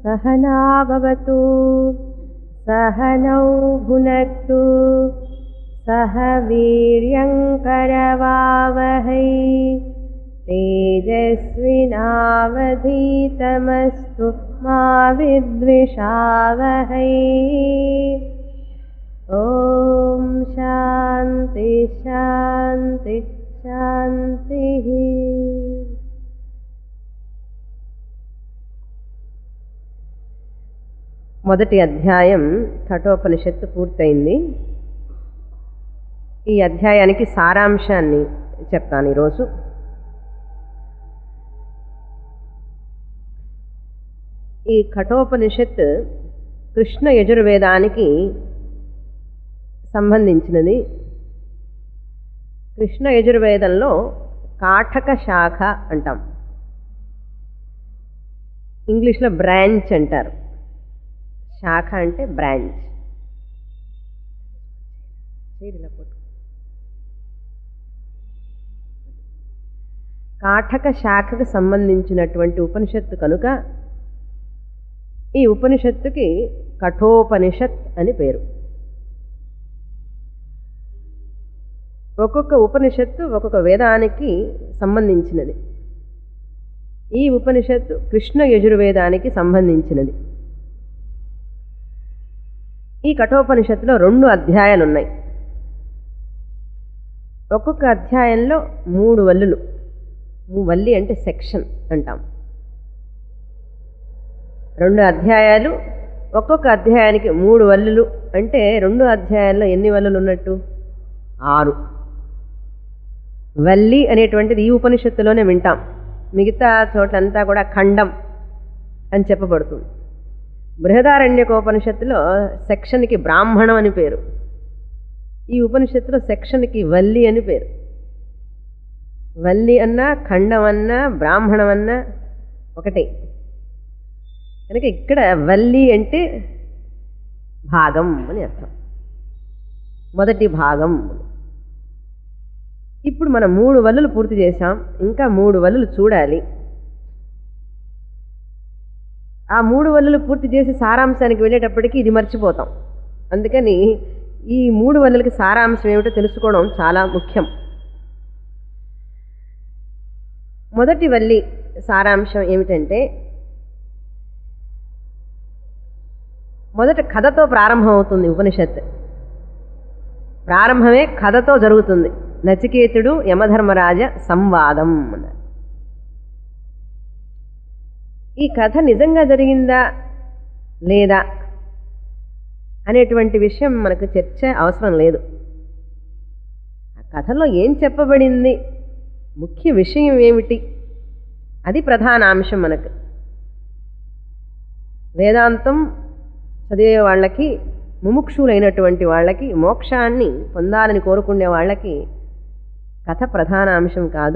सहनाववतु सहनौ भुनक्तु सह वीर्यङ्करवावहै तेजस्विनावधीतमस्तु मा विद्विषावहै ॐ शान्ति शान्ति शान्तिः మొదటి అధ్యాయం కఠోపనిషత్తు పూర్తయింది ఈ అధ్యాయానికి సారాంశాన్ని చెప్తాను ఈరోజు ఈ కఠోపనిషత్ కృష్ణ యజుర్వేదానికి సంబంధించినది కృష్ణ యజుర్వేదంలో కాఠక శాఖ అంటాం ఇంగ్లీష్లో బ్రాంచ్ అంటారు శాఖ అంటే బ్రాంచ్ కాఠక శాఖకు సంబంధించినటువంటి ఉపనిషత్తు కనుక ఈ ఉపనిషత్తుకి కఠోపనిషత్ అని పేరు ఒక్కొక్క ఉపనిషత్తు ఒక్కొక్క వేదానికి సంబంధించినది ఈ ఉపనిషత్తు కృష్ణ యజుర్వేదానికి సంబంధించినది ఈ కఠోపనిషత్తులో రెండు అధ్యాయాలు ఉన్నాయి ఒక్కొక్క అధ్యాయంలో మూడు వల్లులు వల్లి అంటే సెక్షన్ అంటాం రెండు అధ్యాయాలు ఒక్కొక్క అధ్యాయానికి మూడు వల్లులు అంటే రెండు అధ్యాయాల్లో ఎన్ని వల్లులు ఉన్నట్టు ఆరు వల్లి అనేటువంటిది ఈ ఉపనిషత్తులోనే వింటాం మిగతా చోట్లంతా కూడా ఖండం అని చెప్పబడుతుంది బృహదారణ్యకోపనిషత్తులో సెక్షన్కి బ్రాహ్మణం అని పేరు ఈ ఉపనిషత్తులో సెక్షన్కి వల్లి అని పేరు వల్లి అన్నా ఖండం అన్నా బ్రాహ్మణం అన్నా ఒకటే కనుక ఇక్కడ వల్లి అంటే భాగం అని అర్థం మొదటి భాగం ఇప్పుడు మనం మూడు వల్లులు పూర్తి చేశాం ఇంకా మూడు వల్లులు చూడాలి ఆ మూడు వల్లులు పూర్తి చేసి సారాంశానికి వెళ్ళేటప్పటికి ఇది మర్చిపోతాం అందుకని ఈ మూడు వల్లులకి సారాంశం ఏమిటో తెలుసుకోవడం చాలా ముఖ్యం మొదటి వల్లి సారాంశం ఏమిటంటే మొదట కథతో ప్రారంభమవుతుంది ఉపనిషత్ ప్రారంభమే కథతో జరుగుతుంది నచికేతుడు యమధర్మరాజ సంవాదం అన్నారు ఈ కథ నిజంగా జరిగిందా లేదా అనేటువంటి విషయం మనకు చర్చ అవసరం లేదు ఆ కథలో ఏం చెప్పబడింది ముఖ్య విషయం ఏమిటి అది ప్రధాన అంశం మనకు వేదాంతం చదివే వాళ్ళకి ముముక్షులైనటువంటి వాళ్ళకి మోక్షాన్ని పొందాలని కోరుకునే వాళ్ళకి కథ ప్రధాన అంశం కాదు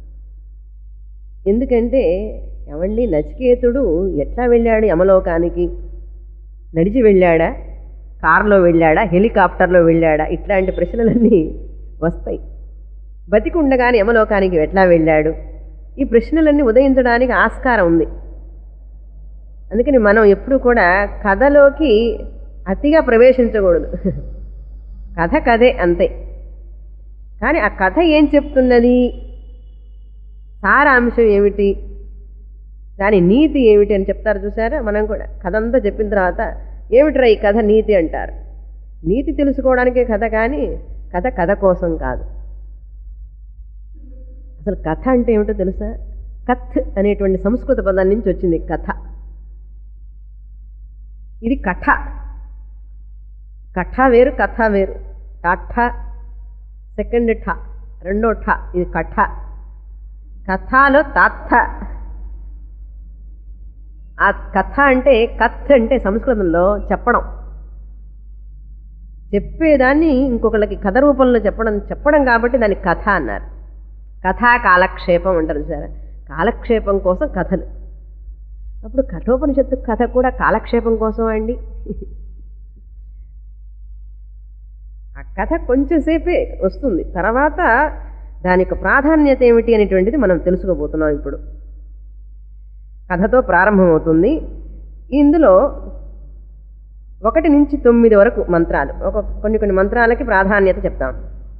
ఎందుకంటే ఎవండి నచికేతుడు ఎట్లా వెళ్ళాడు యమలోకానికి నడిచి వెళ్ళాడా కారులో వెళ్ళాడా హెలికాప్టర్లో వెళ్ళాడా ఇట్లాంటి ప్రశ్నలన్నీ వస్తాయి బతికుండగానే యమలోకానికి ఎట్లా వెళ్ళాడు ఈ ప్రశ్నలన్నీ ఉదయించడానికి ఆస్కారం ఉంది అందుకని మనం ఎప్పుడు కూడా కథలోకి అతిగా ప్రవేశించకూడదు కథ కథే అంతే కానీ ఆ కథ ఏం చెప్తున్నది సారాంశం ఏమిటి దాని నీతి ఏమిటి అని చెప్తారు చూసారా మనం కూడా కథ అంతా చెప్పిన తర్వాత ఏమిట్రా ఈ కథ నీతి అంటారు నీతి తెలుసుకోవడానికే కథ కానీ కథ కథ కోసం కాదు అసలు కథ అంటే ఏమిటో తెలుసా కథ్ అనేటువంటి సంస్కృత పదం నుంచి వచ్చింది కథ ఇది కథ కథ వేరు కథ వేరు కథ సెకండ్ ఠ రెండో ఠ ఇది కథ కథలో తథ ఆ కథ అంటే కథ్ అంటే సంస్కృతంలో చెప్పడం చెప్పేదాన్ని ఇంకొకళ్ళకి కథ రూపంలో చెప్పడం చెప్పడం కాబట్టి దాన్ని కథ అన్నారు కథా కాలక్షేపం అంటారు సార్ కాలక్షేపం కోసం కథలు అప్పుడు కఠోపనిషత్తు కథ కూడా కాలక్షేపం కోసం అండి ఆ కథ కొంచెంసేపే వస్తుంది తర్వాత దాని యొక్క ప్రాధాన్యత ఏమిటి అనేటువంటిది మనం తెలుసుకోబోతున్నాం ఇప్పుడు కథతో ప్రారంభమవుతుంది ఇందులో ఒకటి నుంచి తొమ్మిది వరకు మంత్రాలు ఒక కొన్ని కొన్ని మంత్రాలకి ప్రాధాన్యత చెప్తాం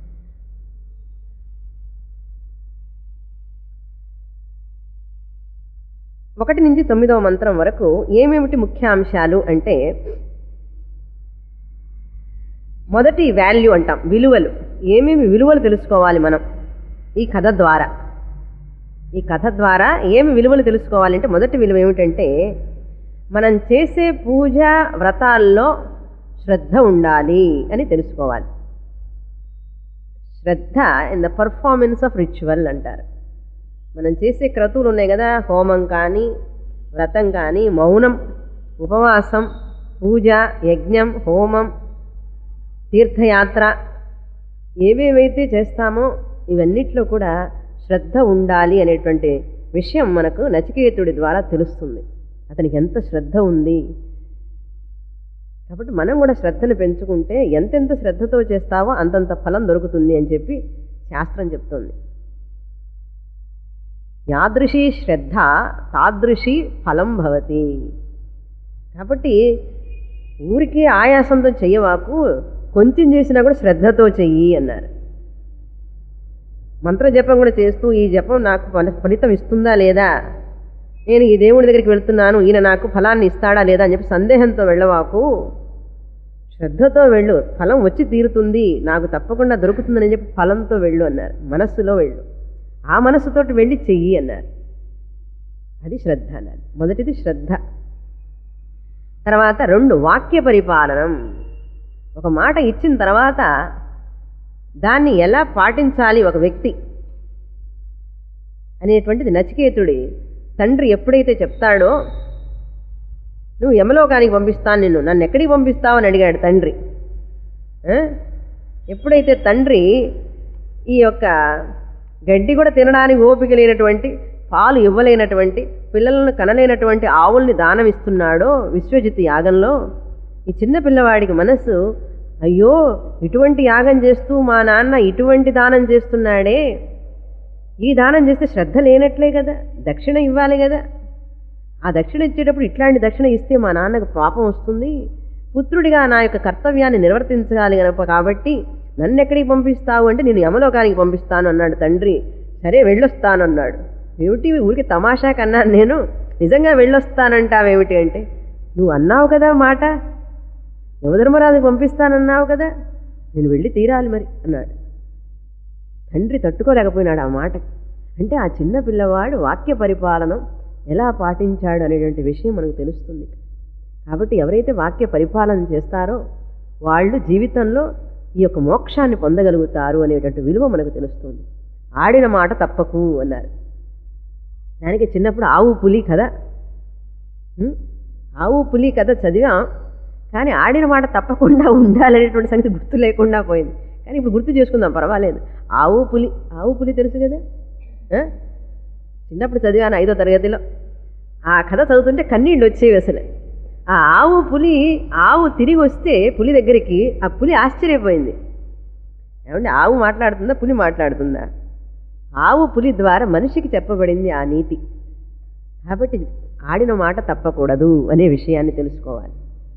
ఒకటి నుంచి తొమ్మిదవ మంత్రం వరకు ఏమేమిటి ముఖ్యాంశాలు అంటే మొదటి వాల్యూ అంటాం విలువలు ఏమేమి విలువలు తెలుసుకోవాలి మనం ఈ కథ ద్వారా ఈ కథ ద్వారా ఏమి విలువలు తెలుసుకోవాలంటే మొదటి విలువ ఏమిటంటే మనం చేసే పూజ వ్రతాల్లో శ్రద్ధ ఉండాలి అని తెలుసుకోవాలి శ్రద్ధ in the performance of ritual అంటారు మనం చేసే క్రతువులు ఉన్నాయి కదా హోమం కానీ వ్రతం కానీ మౌనం ఉపవాసం పూజ యజ్ఞం హోమం తీర్థయాత్ర ఏవేవైతే చేస్తామో ఇవన్నిట్లో కూడా శ్రద్ధ ఉండాలి అనేటువంటి విషయం మనకు నచికేతుడి ద్వారా తెలుస్తుంది అతనికి ఎంత శ్రద్ధ ఉంది కాబట్టి మనం కూడా శ్రద్ధను పెంచుకుంటే ఎంతెంత శ్రద్ధతో చేస్తావో అంతంత ఫలం దొరుకుతుంది అని చెప్పి శాస్త్రం చెప్తుంది యాదృశీ శ్రద్ధ తాదృశీ ఫలం భవతి కాబట్టి ఊరికి ఆయాసంతో చెయ్యవాకు కొంచెం చేసినా కూడా శ్రద్ధతో చెయ్యి అన్నారు మంత్ర జపం కూడా చేస్తూ ఈ జపం నాకు ఫల- ఫలితం ఇస్తుందా లేదా నేను ఈ దేవుడి దగ్గరికి వెళ్తున్నాను ఈయన నాకు ఫలాన్ని ఇస్తాడా లేదా అని చెప్పి సందేహంతో వెళ్ళవాకు శ్రద్ధతో వెళ్ళు ఫలం వచ్చి తీరుతుంది నాకు తప్పకుండా దొరుకుతుందని చెప్పి ఫలంతో వెళ్ళు అన్నారు మనస్సులో వెళ్ళు ఆ మనస్సుతోటి వెళ్ళి చెయ్యి అన్నారు అది శ్రద్ధ అన్నారు మొదటిది శ్రద్ధ తర్వాత రెండు వాక్య పరిపాలనం ఒక మాట ఇచ్చిన తర్వాత దాన్ని ఎలా పాటించాలి ఒక వ్యక్తి అనేటువంటిది నచికేతుడి తండ్రి ఎప్పుడైతే చెప్తాడో నువ్వు యమలోకానికి పంపిస్తాను నిన్ను నన్ను ఎక్కడికి పంపిస్తావు అని అడిగాడు తండ్రి ఆ? ఎప్పుడైతే తండ్రి ఈ యొక్క గడ్డి కూడా తినడానికి ఓపిక లేనటువంటి పాలు ఇవ్వలేనటువంటి పిల్లలను కనలేనటువంటి ఆవుల్ని దానం ఇస్తున్నాడో విశ్వజిత్ యాగంలో ఈ చిన్న పిల్లవాడికి మనస్సు అయ్యో ఇటువంటి యాగం చేస్తూ మా నాన్న ఇటువంటి దానం చేస్తున్నాడే ఈ దానం చేస్తే శ్రద్ధ లేనట్లే కదా దక్షిణ ఇవ్వాలి కదా ఆ దక్షిణ ఇచ్చేటప్పుడు ఇట్లాంటి దక్షిణ ఇస్తే మా నాన్నకు పాపం వస్తుంది పుత్రుడిగా నా యొక్క కర్తవ్యాన్ని నిర్వర్తించాలి గనక కాబట్టి నన్ను ఎక్కడికి పంపిస్తావు అంటే నేను యమలోకానికి పంపిస్తాను అన్నాడు తండ్రి సరే వెళ్ళొస్తాను అన్నాడు ఏమిటి ఊరికి తమాషా కన్నాను నేను నిజంగా వెళ్ళొస్తానంటావేమిటి అంటే నువ్వు అన్నావు కదా మాట యమధర్మరాజుకి పంపిస్తానన్నావు కదా నేను వెళ్ళి తీరాలి మరి అన్నాడు తండ్రి తట్టుకోలేకపోయినాడు ఆ మాటకి అంటే ఆ చిన్న పిల్లవాడు వాక్య పరిపాలనం ఎలా పాటించాడు అనేటువంటి విషయం మనకు తెలుస్తుంది కాబట్టి ఎవరైతే వాక్య పరిపాలన చేస్తారో వాళ్ళు జీవితంలో ఈ యొక్క మోక్షాన్ని పొందగలుగుతారు అనేటువంటి విలువ మనకు తెలుస్తుంది ఆడిన మాట తప్పకు అన్నారు దానికి చిన్నప్పుడు ఆవు పులి కథ ఉం? ఆవు పులి కథ చదివాం కానీ ఆడిన మాట తప్పకుండా ఉండాలనేటువంటి సంగతి గుర్తు లేకుండా పోయింది కానీ ఇప్పుడు గుర్తు చేసుకుందాం పర్వాలేదు ఆవు పులి ఆవు పులి తెలుసు కదా ఆ? చిన్నప్పుడు చదివాను ఐదో తరగతిలో ఆ కథ చదువుతుంటే కన్నీళ్ళు వచ్చేవి అసలు ఆ ఆవు పులి ఆవు తిరిగి వస్తే పులి దగ్గరికి ఆ పులి ఆశ్చర్యపోయింది ఏమంటే ఆవు మాట్లాడుతుందా పులి మాట్లాడుతుందా ఆవు పులి ద్వారా మనిషికి చెప్పబడింది ఆ నీతి కాబట్టి ఆడిన మాట తప్పకూడదు అనే విషయాన్ని తెలుసుకోవాలి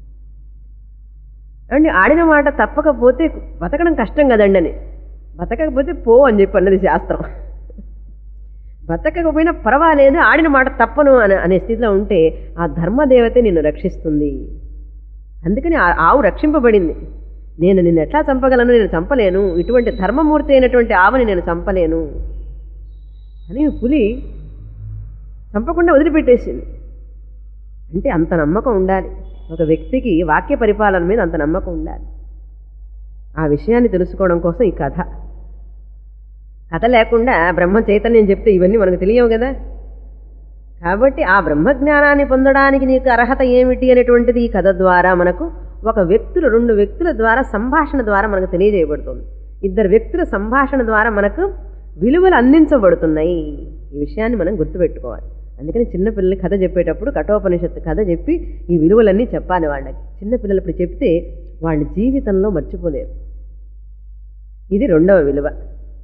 అండి ఆడిన మాట తప్పకపోతే బతకడం కష్టం కదండి అని బతకకపోతే పో అని చెప్పి అన్నది శాస్త్రం బతకకపోయినా పర్వాలేదు ఆడిన మాట తప్పను అనే అనే స్థితిలో ఉంటే ఆ ధర్మదేవతే నిన్ను రక్షిస్తుంది అందుకని ఆ ఆవు రక్షింపబడింది నేను నిన్ను ఎట్లా చంపగలను నేను చంపలేను ఇటువంటి ధర్మమూర్తి అయినటువంటి ఆవుని నేను చంపలేను అని పులి చంపకుండా వదిలిపెట్టేసింది అంటే అంత నమ్మకం ఉండాలి ఒక వ్యక్తికి వాక్య పరిపాలన మీద అంత నమ్మకం ఉండాలి ఆ విషయాన్ని తెలుసుకోవడం కోసం ఈ కథ కథ లేకుండా బ్రహ్మ చైతన్యం చెప్తే ఇవన్నీ మనకు తెలియవు కదా కాబట్టి ఆ బ్రహ్మజ్ఞానాన్ని పొందడానికి నీకు అర్హత ఏమిటి అనేటువంటిది ఈ కథ ద్వారా మనకు ఒక వ్యక్తులు రెండు వ్యక్తుల ద్వారా సంభాషణ ద్వారా మనకు తెలియజేయబడుతుంది ఇద్దరు వ్యక్తుల సంభాషణ ద్వారా మనకు విలువలు అందించబడుతున్నాయి ఈ విషయాన్ని మనం గుర్తుపెట్టుకోవాలి అందుకని చిన్నపిల్లలకి కథ చెప్పేటప్పుడు కఠోపనిషత్తు కథ చెప్పి ఈ విలువలన్నీ చెప్పాలి వాళ్ళకి చిన్నపిల్లలు ఇప్పుడు చెప్తే వాళ్ళ జీవితంలో మర్చిపోలేరు ఇది రెండవ విలువ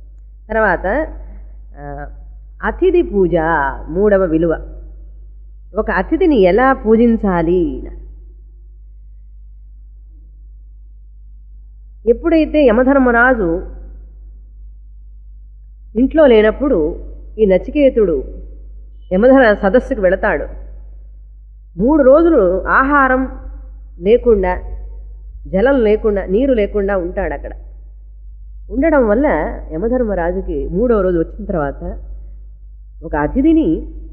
తర్వాత ఆ, అతిథి పూజ మూడవ విలువ ఒక అతిథిని ఎలా పూజించాలి ఎప్పుడైతే యమధర్మరాజు ఇంట్లో లేనప్పుడు ఈ నచికేతుడు యమధర సదస్సుకు వెళతాడు మూడు రోజులు ఆహారం లేకుండా జలం లేకుండా నీరు లేకుండా ఉంటాడు అక్కడ ఉండడం వల్ల యమధర్మరాజుకి మూడవ రోజు వచ్చిన తర్వాత ఒక అతిథిని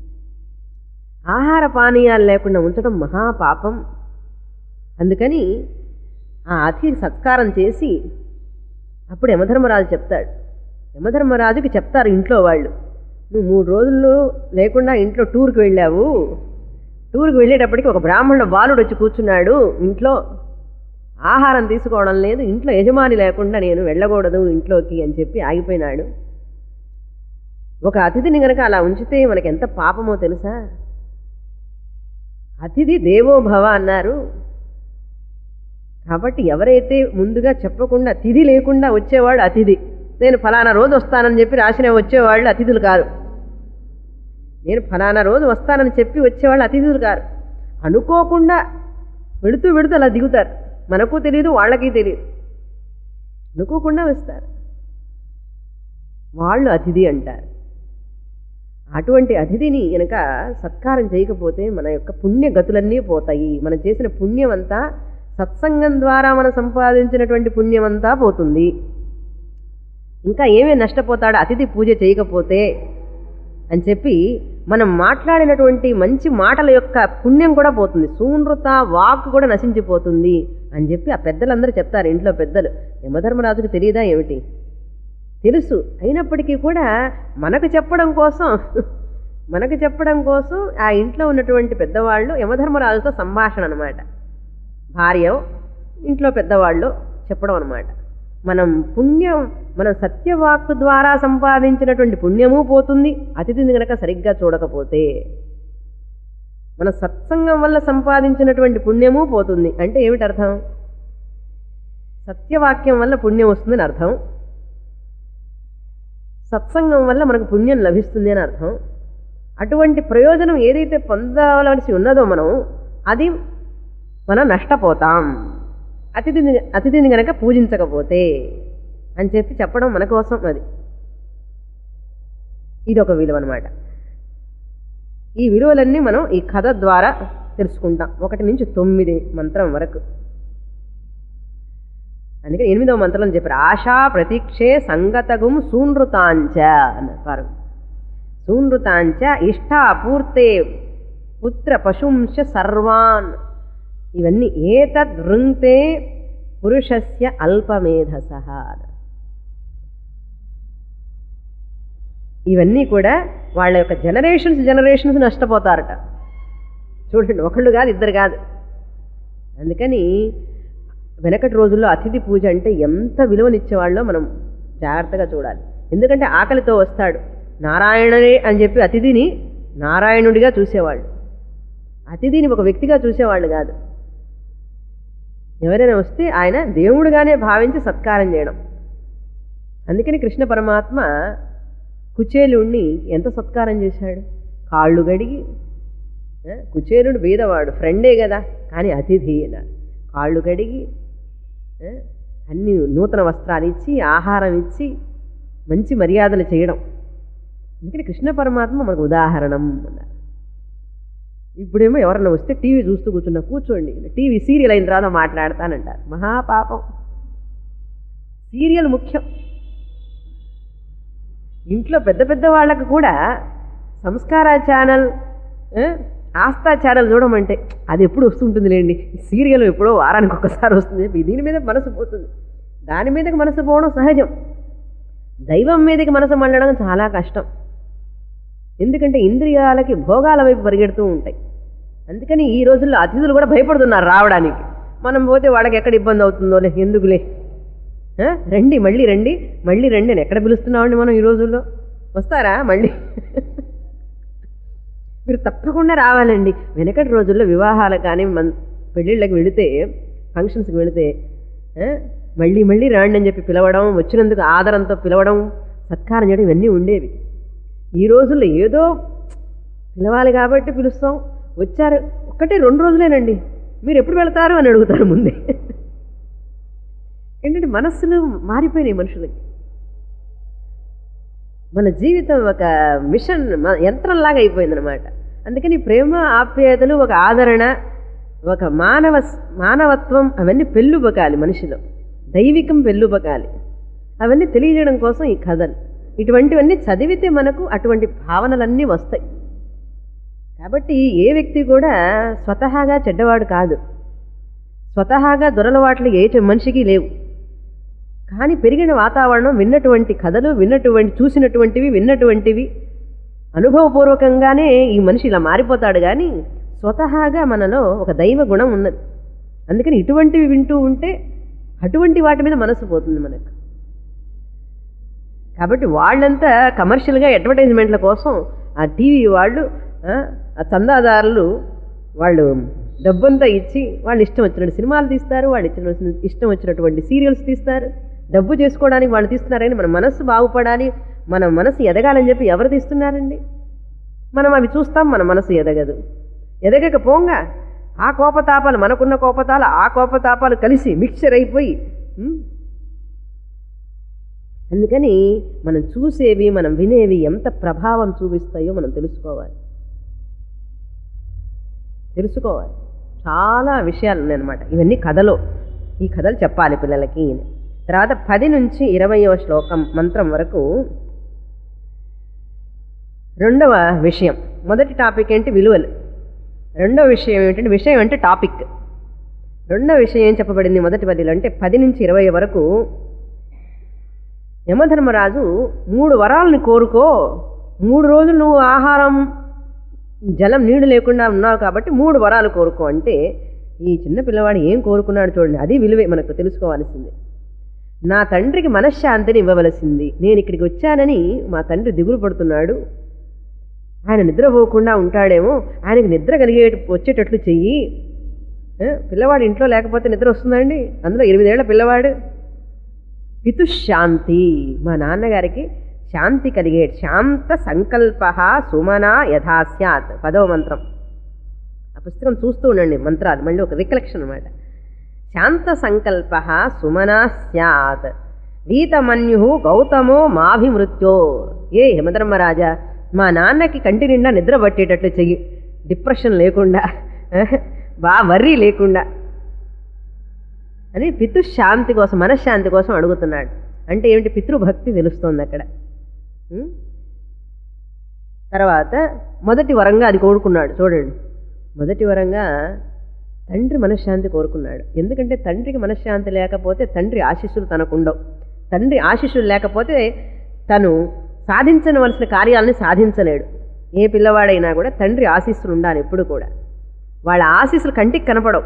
ఆహార పానీయాలు లేకుండా ఉంచడం మహాపాపం అందుకని ఆ అతిథి సత్కారం చేసి అప్పుడు యమధర్మరాజు చెప్తాడు యమధర్మరాజుకి చెప్తారు ఇంట్లో వాళ్ళు నువ్వు మూడు రోజులు లేకుండా ఇంట్లో టూర్కి వెళ్ళావు టూర్కి వెళ్ళేటప్పటికి ఒక బ్రాహ్మణ బాలుడు వచ్చి కూర్చున్నాడు ఇంట్లో ఆహారం తీసుకోవడం లేదు ఇంట్లో యజమాని లేకుండా నేను వెళ్ళకూడదు ఇంట్లోకి అని చెప్పి ఆగిపోయినాడు ఒక అతిథిని గనక అలా ఉంచితే మనకి ఎంత పాపమో తెలుసా అతిథి దేవో భవ అన్నారు కాబట్టి ఎవరైతే ముందుగా చెప్పకుండా తిథి లేకుండా వచ్చేవాడు అతిథి నేను ఫలానా రోజు వస్తానని చెప్పి రాసిన వచ్చేవాళ్ళు అతిథులు కారు నేను ఫలానా రోజు వస్తానని చెప్పి వచ్చేవాళ్ళు అతిథులు కారు అనుకోకుండా వెళుతూ వెళుతూ అలా దిగుతారు మనకు తెలియదు వాళ్ళకి తెలియదు అనుకోకుండా వస్తారు వాళ్ళు అతిథి అంటారు అటువంటి అతిథిని కనుక సత్కారం చేయకపోతే మన యొక్క పుణ్య గతులన్నీ పోతాయి మనం చేసిన పుణ్యం అంతా సత్సంగం ద్వారా మనం సంపాదించినటువంటి పుణ్యం అంతా పోతుంది ఇంకా ఏమీ నష్టపోతాడు అతిథి పూజ చేయకపోతే అని చెప్పి మనం మాట్లాడినటువంటి మంచి మాటల యొక్క పుణ్యం కూడా పోతుంది సూనృత వాక్ కూడా నశించిపోతుంది అని చెప్పి ఆ పెద్దలందరూ చెప్తారు ఇంట్లో పెద్దలు యమధర్మరాజుకు తెలియదా ఏమిటి తెలుసు అయినప్పటికీ కూడా మనకు చెప్పడం కోసం మనకు చెప్పడం కోసం ఆ ఇంట్లో ఉన్నటువంటి పెద్దవాళ్ళు యమధర్మరాజుతో సంభాషణ అనమాట భార్య ఇంట్లో పెద్దవాళ్ళు చెప్పడం అనమాట మనం పుణ్యం మనం సత్యవాక్కు ద్వారా సంపాదించినటువంటి పుణ్యము పోతుంది అతిథిని గనక సరిగ్గా చూడకపోతే మన సత్సంగం వల్ల సంపాదించినటువంటి పుణ్యము పోతుంది అంటే ఏమిటి అర్థం సత్యవాక్యం వల్ల పుణ్యం వస్తుందని అర్థం సత్సంగం వల్ల మనకు పుణ్యం లభిస్తుంది అని అర్థం అటువంటి ప్రయోజనం ఏదైతే పొందవలసి ఉన్నదో మనం అది మనం నష్టపోతాం అతిథిని అతిథిని గనక పూజించకపోతే అని చెప్పి చెప్పడం మన కోసం అది ఇది ఒక విలువ అనమాట ఈ విలువలన్నీ మనం ఈ కథ ద్వారా తెలుసుకుంటాం ఒకటి నుంచి తొమ్మిది మంత్రం వరకు అందుకని ఎనిమిదవ మంత్రంలో చెప్పారు ఆశా ప్రతీక్షే సంగతగుం సూనృతాంచ అన్నారు సూనృతాంచ ఇష్టాపూర్తే పుత్ర పశుంశ సర్వాన్ ఇవన్నీ ఏతద్ వృంక్తే పురుషస్య అల్పమేధస ఇవన్నీ కూడా వాళ్ళ యొక్క జనరేషన్స్ జనరేషన్స్ నష్టపోతారట చూడండి ఒకళ్ళు కాదు ఇద్దరు కాదు అందుకని వెనకటి రోజుల్లో అతిథి పూజ అంటే ఎంత విలువనిచ్చేవాళ్ళో మనం జాగ్రత్తగా చూడాలి ఎందుకంటే ఆకలితో వస్తాడు నారాయణనే అని చెప్పి అతిథిని నారాయణుడిగా చూసేవాళ్ళు అతిథిని ఒక వ్యక్తిగా చూసేవాళ్ళు కాదు ఎవరైనా వస్తే ఆయన దేవుడుగానే భావించి సత్కారం చేయడం అందుకని కృష్ణ పరమాత్మ కుచేలుణ్ణి ఎంత సత్కారం చేశాడు కాళ్ళు గడిగి ఆ, కుచేలుడు బీదవాడు ఫ్రెండే కదా కానీ అతిథి అన్నారు కాళ్ళు కడిగి ఆ, అన్ని నూతన వస్త్రాలు ఇచ్చి ఆహారం ఇచ్చి మంచి మర్యాదలు చేయడం అందుకని కృష్ణ పరమాత్మ మనకు ఉదాహరణం అన్నారు ఇప్పుడేమో ఎవరన్నా వస్తే టీవీ చూస్తూ కూర్చున్నా కూర్చోండి టీవీ సీరియల్ అయిన తర్వాత మాట్లాడతానంటారు మహాపాపం సీరియల్ ముఖ్యం ఇంట్లో పెద్ద పెద్ద వాళ్ళకు కూడా సంస్కార ఛానల్ ఆ, ఆస్థా ఛానల్ చూడమంటే అది ఎప్పుడు వస్తుంటుంది లేండి సీరియల్ ఎప్పుడో వారానికి ఒకసారి వస్తుంది చెప్పి దీని మీద మనసు పోతుంది దాని మీదకి మనసు పోవడం సహజం దైవం మీదకి మనసు మళ్ళడం చాలా కష్టం ఎందుకంటే ఇంద్రియాలకి భోగాల వైపు పరిగెడుతూ ఉంటాయి అందుకని ఈ రోజుల్లో అతిథులు కూడా భయపడుతున్నారు రావడానికి మనం పోతే వాళ్ళకి ఎక్కడ ఇబ్బంది అవుతుందోలే ఎందుకులే ఆ? రండి మళ్ళీ రండి మళ్ళీ రండి అని ఎక్కడ పిలుస్తున్నామండి మనం ఈ రోజుల్లో వస్తారా మళ్ళీ మీరు తప్పకుండా రావాలండి వెనకటి రోజుల్లో వివాహాలకు కానీ మన పెళ్ళిళ్ళకి వెళితే ఫంక్షన్స్కి వెళితే ఆ, మళ్ళీ మళ్ళీ రాండి అని చెప్పి పిలవడం వచ్చినందుకు ఆదరంతో పిలవడం సత్కారం చేయడం ఇవన్నీ ఉండేవి ఈ రోజుల్లో ఏదో పిలవాలి కాబట్టి పిలుస్తాం వచ్చారు ఒక్కటే రెండు రోజులేనండి మీరు ఎప్పుడు వెళ్తారు అని అడుగుతారు ముందే ఏంటంటే మనస్సులు మారిపోయినాయి మనుషులకి మన జీవితం ఒక మిషన్ మ- యంత్రంలాగా అయిపోయిందనమాట అందుకని ప్రేమ ఆప్యాయతలు ఒక ఆదరణ ఒక మానవ మానవత్వం అవన్నీ పెళ్ళుబకాలి మనిషిలో దైవికం పెళ్ళుబకాలి అవన్నీ తెలియజేయడం కోసం ఈ కథలు ఇటువంటివన్నీ చదివితే మనకు అటువంటి భావనలన్నీ వస్తాయి కాబట్టి ఏ వ్యక్తి కూడా స్వతహాగా చెడ్డవాడు కాదు స్వతహాగా దొరలవాట్లు ఏ చె- మనిషికి లేవు కానీ పెరిగిన వాతావరణం విన్నటువంటి కథలు విన్నటువంటి చూసినటువంటివి విన్నటువంటివి అనుభవపూర్వకంగానే ఈ మనిషి ఇలా మారిపోతాడు కానీ స్వతహాగా మనలో ఒక దైవ గుణం ఉన్నది అందుకని ఇటువంటివి వింటూ ఉంటే అటువంటి వాటి మీద మనసు పోతుంది మనకు కాబట్టి వాళ్ళంతా కమర్షియల్గా అడ్వర్టైజ్మెంట్ల కోసం ఆ టీవీ వాళ్ళు ఆ, ఆ చందాదారులు వాళ్ళు డబ్బంతా ఇచ్చి వాళ్ళు ఇష్టం వచ్చినట్టు సినిమాలు తీస్తారు వాళ్ళు ఇచ్చిన ఇష్టం వచ్చినటువంటి సీరియల్స్ తీస్తారు డబ్బు చేసుకోవడానికి వాళ్ళు తీస్తున్నారని మన మనస్సు బాగుపడాలి మన మనసు ఎదగాలని చెప్పి ఎవరు తీస్తున్నారండి మనం అవి చూస్తాం మన మనసు ఎదగదు ఎదగక పోంగా ఆ కోపతాపాలు మనకున్న కోపతాలు ఆ కోపతాపాలు కలిసి మిక్చర్ అయిపోయి ఉమ్, అందుకని మనం చూసేవి మనం వినేవి ఎంత ప్రభావం చూపిస్తాయో మనం తెలుసుకోవాలి తెలుసుకోవాలి చాలా విషయాలు ఉన్నాయన్నమాట ఇవన్నీ కథలో ఈ కథలు చెప్పాలి పిల్లలకి అని. తర్వాత పది నుంచి ఇరవయవ శ్లోకం మంత్రం వరకు రెండవ విషయం మొదటి టాపిక్ ఏంటి విలువలు రెండవ విషయం ఏమిటంటే విషయం అంటే టాపిక్ రెండవ విషయం ఏం చెప్పబడింది మొదటి పదిలో అంటే పది నుంచి ఇరవై వరకు యమధర్మరాజు మూడు వరాలని కోరుకో మూడు రోజులు నువ్వు ఆహారం జలం నీళ్లు లేకుండా ఉన్నావు కాబట్టి మూడు వరాలు కోరుకో అంటే ఈ చిన్న పిల్లవాడు ఏం కోరుకున్నాడు చూడండి అది విలువే మనకు తెలుసుకోవాల్సింది నా తండ్రికి మనశ్శాంతిని ఇవ్వవలసింది నేను ఇక్కడికి వచ్చానని మా తండ్రి దిగులు పడుతున్నాడు ఆయన నిద్రపోకుండా ఉంటాడేమో ఆయనకి నిద్ర కలిగే వచ్చేటట్లు చెయ్యి ఏ, పిల్లవాడు ఇంట్లో లేకపోతే నిద్ర వస్తుందండి అందులో ఎనిమిదేళ్ల పిల్లవాడు పితుశాంతి మా నాన్నగారికి శాంతి కలిగే శాంత సంకల్ప సుమనా యథా స్యాత్ పదవ మంత్రం ఆ పుస్తకం చూస్తూ ఉండండి మంత్రాలు మళ్ళీ ఒక రికలెక్షన్ అనమాట శాంత సంకల్ప సుమనా స్యాత్ వీతమన్యు గౌతమో మాభిమృత్యో ఏ యమధర్మరాజా మా నాన్నకి కంటి నిండా నిద్ర పట్టేటట్లు చెయ్యి డిప్రెషన్ లేకుండా బా వర్రీ లేకుండా అని పితృశాంతి కోసం మనశ్శాంతి కోసం అడుగుతున్నాడు అంటే ఏమిటి పితృభక్తి తెలుస్తోంది అక్కడ ఉం? తర్వాత మొదటి వరంగా అది కోరుకున్నాడు చూడండి మొదటి వరంగా తండ్రి మనశ్శాంతి కోరుకున్నాడు ఎందుకంటే తండ్రికి మనశ్శాంతి లేకపోతే తండ్రి ఆశీస్సులు తనకుండవు తండ్రి ఆశీస్సులు లేకపోతే తను సాధించవలసిన కార్యాలని సాధించలేడు ఏ పిల్లవాడైనా కూడా తండ్రి ఆశీస్సులు ఉండాలి ఎప్పుడు కూడా వాళ్ళ ఆశీస్సులు కంటికి కనపడవు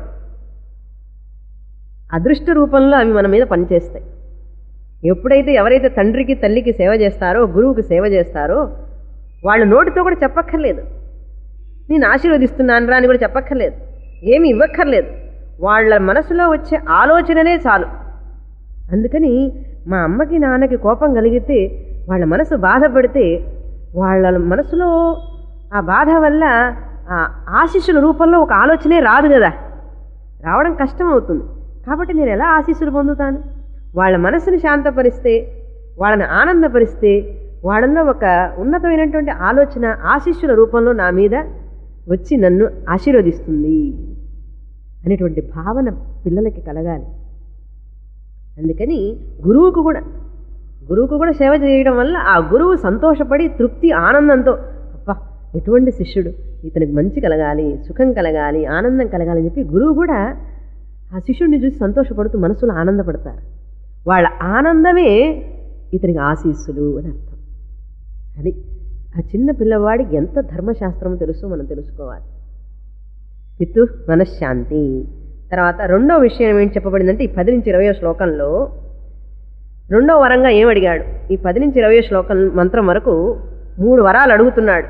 అదృష్ట రూపంలో అవి మన మీద పనిచేస్తాయి ఎప్పుడైతే ఎవరైతే తండ్రికి తల్లికి సేవ చేస్తారో గురువుకి సేవ చేస్తారో వాళ్ళు నోటితో కూడా చెప్పక్కర్లేదు నేను ఆశీర్వదిస్తున్నాను రా అని కూడా చెప్పక్కర్లేదు ఏమి ఇవ్వక్కర్లేదు వాళ్ళ మనసులో వచ్చే ఆలోచననే చాలు అందుకని మా అమ్మకి నాన్నకి కోపం కలిగితే వాళ్ళ మనసు బాధపడితే వాళ్ళ మనసులో ఆ బాధ వల్ల ఆ ఆశీస్సుల రూపంలో ఒక ఆలోచనే రాదు కదా రావడం కష్టం అవుతుంది కాబట్టి నేను ఎలా ఆశీస్సులు పొందుతాను వాళ్ళ మనసుని శాంతపరిస్తే వాళ్ళని ఆనందపరిస్తే వాళ్ళలో ఒక ఉన్నతమైనటువంటి ఆలోచన ఆశీస్సుల రూపంలో నా మీద వచ్చి నన్ను ఆశీర్వదిస్తుంది అనేటువంటి భావన పిల్లలకి కలగాలి అందుకని గురువుకు కూడా గురువుకు కూడా సేవ చేయడం వల్ల ఆ గురువు సంతోషపడి తృప్తి ఆనందంతో అబ్బా ఎటువంటి శిష్యుడు ఇతనికి మంచి కలగాలి సుఖం కలగాలి ఆనందం కలగాలి అని చెప్పి గురువు కూడా ఆ శిష్యుడిని చూసి సంతోషపడుతూ మనసులో ఆనందపడతారు వాళ్ళ ఆనందమే ఇతనికి ఆశీస్సులు అని అర్థం అది ఆ చిన్న పిల్లవాడికి ఎంత ధర్మశాస్త్రం తెలుసో మనం తెలుసుకోవాలి పితు మనశ్శాంతి తర్వాత రెండో విషయం ఏం చెప్పబడిందంటే ఈ పది నుంచి ఇరవై శ్లోకంలో రెండో వరంగా ఏం అడిగాడు ఈ పది నుంచి ఇరవై శ్లోకం మంత్రం వరకు మూడు వరాలు అడుగుతున్నాడు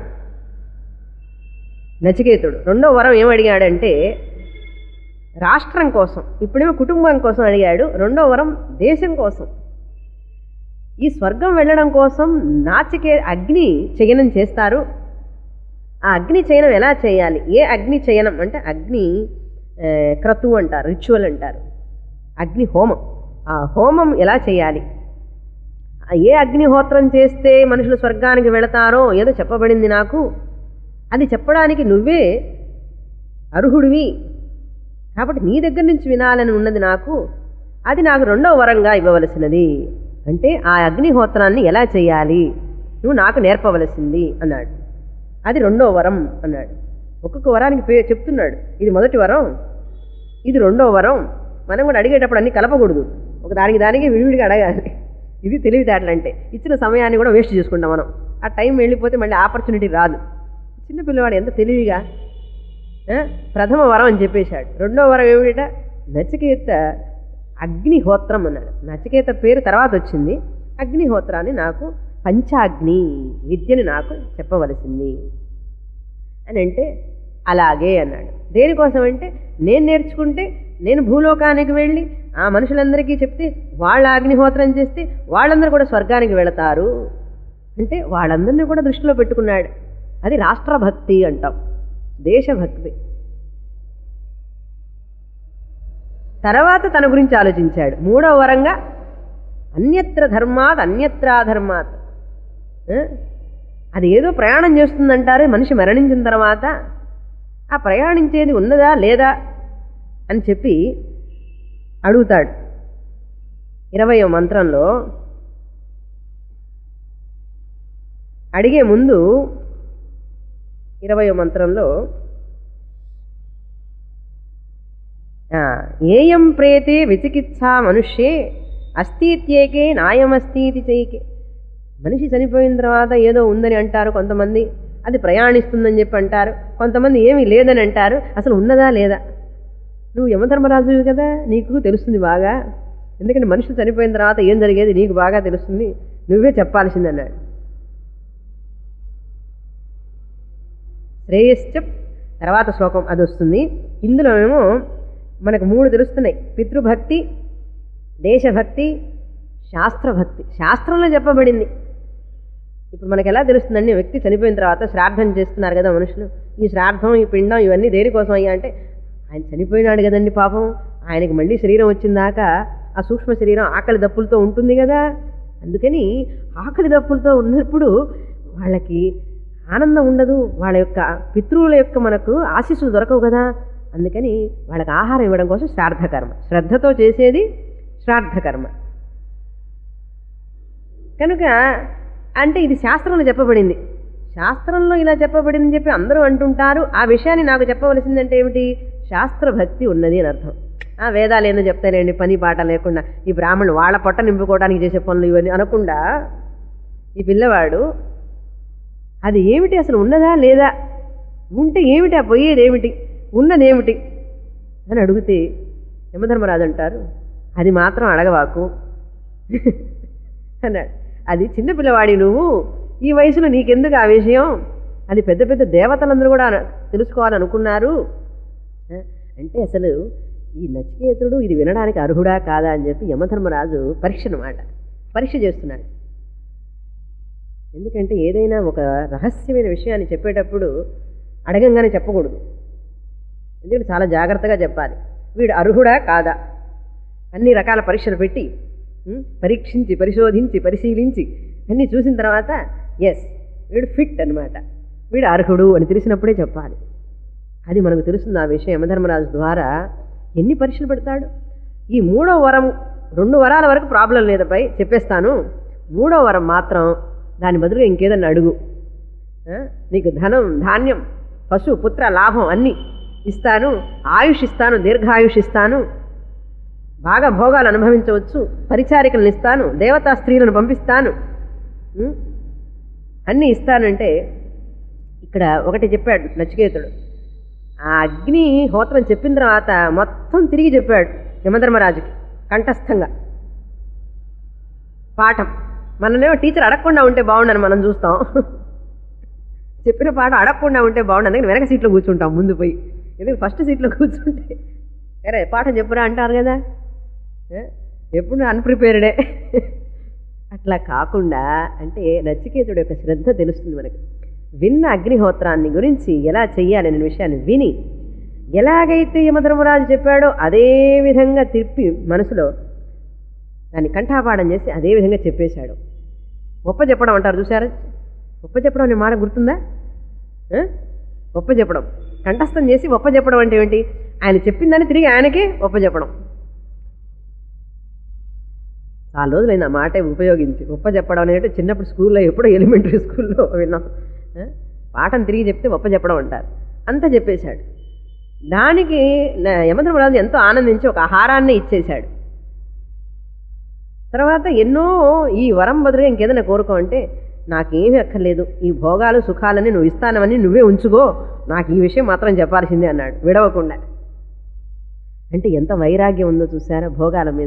నచికేతుడు రెండో వరం ఏం అడిగాడంటే రాష్ట్రం కోసం ఇప్పుడేమో కుటుంబం కోసం అడిగాడు రెండో వరం దేశం కోసం ఈ స్వర్గం వెళ్ళడం కోసం నాచికే అగ్ని చయనం చేస్తారు ఆ అగ్ని చయనం ఎలా చేయాలి ఏ అగ్ని చయనం అంటే అగ్ని ఆ, క్రతు అంటారు రిచువల్ అంటారు అగ్ని హోమం ఆ హోమం ఎలా చేయాలి ఆ ఏ అగ్నిహోత్రం చేస్తే మనుషులు స్వర్గానికి వెళతారో ఏదో చెప్పబడింది నాకు అది చెప్పడానికి నువ్వే అర్హుడివి కాబట్టి నీ దగ్గర నుంచి వినాలని ఉన్నది నాకు అది నాకు రెండవ వరంగా ఇవ్వవలసినది అంటే ఆ అగ్నిహోత్రాన్ని ఎలా చేయాలి నువ్వు నాకు నేర్పవలసింది అన్నాడు అది రెండో వరం అన్నాడు ఒక్కొక్క వరానికి పే చెప్తున్నాడు ఇది మొదటి వరం ఇది రెండో వరం మనం కూడా అడిగేటప్పుడు అన్ని కలపకూడదు ఒక దానికి దానికి విడివిడిగా అడగాలి ఇది తెలివితేటలు అంటే ఇచ్చిన సమయాన్ని కూడా వేస్ట్ చేసుకుంటాం మనం ఆ టైం వెళ్ళిపోతే మళ్ళీ ఆపర్చునిటీ రాదు చిన్న పిల్లవాడు ఎంత తెలివిగా ఆ, ప్రథమ వరం అని చెప్పేశాడు రెండో వరం ఏమిట నచికేత అగ్నిహోత్రం అన్నాడు నచికేత పేరు తర్వాత వచ్చింది అగ్నిహోత్రాన్ని నాకు పంచాగ్ని విద్యని నాకు చెప్పవలసింది అని అంటే అలాగే అన్నాడు దేనికోసం అంటే నేను నేర్చుకుంటే నేను భూలోకానికి వెళ్ళి ఆ మనుషులందరికీ చెప్తే వాళ్ళ అగ్నిహోత్రం చేస్తే వాళ్ళందరూ కూడా స్వర్గానికి వెళతారు అంటే వాళ్ళందరినీ కూడా దృష్టిలో పెట్టుకున్నాడు అది రాష్ట్రభక్తి అంటాం దేశభక్తి తర్వాత తన గురించి ఆలోచించాడు మూడవ వరంగా అన్యత్ర ధర్మాత్ అన్యత్రాధర్మాత్ ఆ? అది ఏదో ప్రయాణం చేస్తుందంటారు మనిషి మరణించిన తర్వాత ఆ ప్రయాణించేది ఉన్నదా లేదా అని చెప్పి అడుగుతాడు ఇరవయో మంత్రంలో అడిగే ముందు ఇరవయో మంత్రంలో ఆ, ఏయం ప్రేతే విచికిత్సా మనుష్యే అస్థిత్యేకే నాయమస్తీతి చైకే మనిషి చనిపోయిన తర్వాత ఏదో ఉందని అంటారు కొంతమంది అది ప్రయాణిస్తుందని చెప్పి అంటారు కొంతమంది ఏమీ లేదని అంటారు అసలు ఉన్నదా లేదా నువ్వు యమధర్మరాజువి కదా నీకు తెలుస్తుంది బాగా ఎందుకంటే మనుషులు చనిపోయిన తర్వాత ఏం జరిగేది నీకు బాగా తెలుస్తుంది నువ్వే చెప్పాల్సింది అన్నాడు శ్రేయశ్చ తర్వాత శ్లోకం అది వస్తుంది ఇందులో ఏమో మనకు మూడు తెలుస్తున్నాయి పితృభక్తి దేశభక్తి శాస్త్రభక్తి శాస్త్రంలో చెప్పబడింది ఇప్పుడు మనకి ఎలా తెలుస్తుందండి వ్యక్తి చనిపోయిన తర్వాత శ్రాద్ధం చేస్తున్నారు కదా మనుషులు ఈ శ్రాద్ధం ఈ పిండం ఇవన్నీ దేనికోసం అయ్యా అంటే ఆయన చనిపోయినాడు కదండి పాపం ఆయనకి మళ్ళీ శరీరం వచ్చిందాక ఆ సూక్ష్మ శరీరం ఆకలి దప్పులతో ఉంటుంది కదా అందుకని ఆకలి దప్పులతో ఉన్నప్పుడు వాళ్ళకి ఆనందం ఉండదు వాళ్ళ యొక్క పితృవుల యొక్క మనకు ఆశీస్సులు దొరకవు కదా అందుకని వాళ్ళకి ఆహారం ఇవ్వడం కోసం శ్రాద్ధకర్మ శ్రద్ధతో చేసేది శ్రాద్ధకర్మ కనుక అంటే ఇది శాస్త్రంలో చెప్పబడింది శాస్త్రంలో ఇలా చెప్పబడింది చెప్పి అందరూ అంటుంటారు ఆ విషయాన్ని నాకు చెప్పవలసిందంటే ఏమిటి శాస్త్ర భక్తి ఉన్నది అని అర్థం ఆ వేదాలు ఏందో చెప్తానండి పని పాట లేకుండా ఈ బ్రాహ్మణులు వాళ్ళ పొట్ట నింపుకోవడానికి చేసే పనులు ఇవన్నీ అనకుండా ఈ పిల్లవాడు అది ఏమిటి అసలు ఉన్నదా లేదా ఉంటే ఏమిటి ఆ పోయేది ఏమిటి ఉన్నదేమిటి అని అడిగితే యమధర్మరాజు అంటారు అది మాత్రం అడగవాకు అన్నాడు అది చిన్నపిల్లవాడి నువ్వు ఈ వయసులో నీకెందుకు ఆ విషయం అది పెద్ద పెద్ద దేవతలందరూ కూడా అన- తెలుసుకోవాలనుకున్నారు ఆ, అంటే అసలు ఈ నచికేతుడు ఇది వినడానికి అర్హుడా కాదా అని చెప్పి యమధర్మరాజు పరీక్ష అనమాట పరీక్ష చేస్తున్నాడు ఎందుకంటే ఏదైనా ఒక రహస్యమైన విషయాన్ని చెప్పేటప్పుడు అడగంగానే చెప్పకూడదు ఎందుకంటే చాలా జాగ్రత్తగా చెప్పాలి వీడు అర్హుడా కాదా అన్ని రకాల పరీక్షలు పెట్టి ఉం, పరీక్షించి పరిశోధించి పరిశీలించి అన్నీ చూసిన తర్వాత ఎస్ వీడు ఫిట్ అనమాట వీడు అర్హుడు అని తెలిసినప్పుడే చెప్పాలి అది మనకు తెలుస్తుంది ఆ విషయం యమధర్మరాజు ద్వారా ఎన్ని పరీక్షలు పెడతాడు ఈ మూడో వరం రెండు వరాల వరకు ప్రాబ్లం లేదపై చెప్పేస్తాను మూడో వరం మాత్రం దాని బదులుగా ఇంకేదన్నా అడుగు ఆ? నీకు ధనం ధాన్యం పశు పుత్ర లాభం అన్నీ ఇస్తాను ఆయుష్ ఇస్తాను దీర్ఘాయుష్ ఇస్తాను బాగా భోగాలు అనుభవించవచ్చు పరిచారికలను ఇస్తాను దేవతా స్త్రీలను పంపిస్తాను ఉం? అన్నీ ఇస్తానంటే ఇక్కడ ఒకటి చెప్పాడు నచికేతుడు ఆ అగ్ని హోత్రం చెప్పిన తర్వాత మొత్తం తిరిగి చెప్పాడు యమధర్మరాజుకి కంఠస్థంగా పాఠం మననేమో టీచర్ అడగకుండా ఉంటే బాగుండని మనం చూస్తాం చెప్పిన పాఠం అడగకుండా ఉంటే బాగుండు అందుకని వెనక సీట్లో కూర్చుంటాం ముందు పోయి ఎందుకు ఫస్ట్ సీట్లో కూర్చుంటే సరే పాఠం చెప్పురా అంటారు కదా ఏ? ఎప్పుడు అన్ప్రిపేర్డే అట్లా కాకుండా అంటే నచికేతుడు యొక్క శ్రద్ధ తెలుస్తుంది మనకి విన్న అగ్నిహోత్రాన్ని గురించి ఎలా చెయ్యాలనే విషయాన్ని విని ఎలాగైతే యమధర్మరాజు చెప్పాడో అదే విధంగా తిప్పి మనసులో దాన్ని కంఠాపాఠం చేసి అదే విధంగా చెప్పేశాడు ఒప్ప చెప్పడం అంటారు చూసారా ఒప్ప చెప్పడం అనే మాట గుర్తుందా ఆ? ఒప్ప చెప్పడం కంఠస్థం చేసి ఒప్ప చెప్పడం అంటే ఏంటి ఆయన చెప్పిందని తిరిగి ఆయనకే ఒప్ప చెప్పడం చాలా రోజులైంది ఆ మాట ఉపయోగించి ఒప్ప చెప్పడం అనేది చిన్నప్పుడు స్కూల్లో ఎప్పుడో ఎలిమెంటరీ స్కూల్లో విన్నాం ఆ? పాఠం తిరిగి చెప్తే ఒప్ప చెప్పడం అంటారు అంతా చెప్పేశాడు దానికి నా- యమధర్మరాజు ఎంతో ఆనందించి ఒక ఆహారాన్ని ఇచ్చేశాడు తర్వాత ఎన్నో ఈ వరం బదులుగా ఇంకేదైనా కోరుకో అంటే నాకేమీ అక్కర్లేదు ఈ భోగాలు సుఖాలని నువ్వు ఇస్తానవని నువ్వే ఉంచుకో నాకు ఈ విషయం మాత్రం చెప్పాల్సిందే అన్నాడు విడవకుండా అంటే ఎంత వైరాగ్యం ఉందో చూసారా భోగాల మీద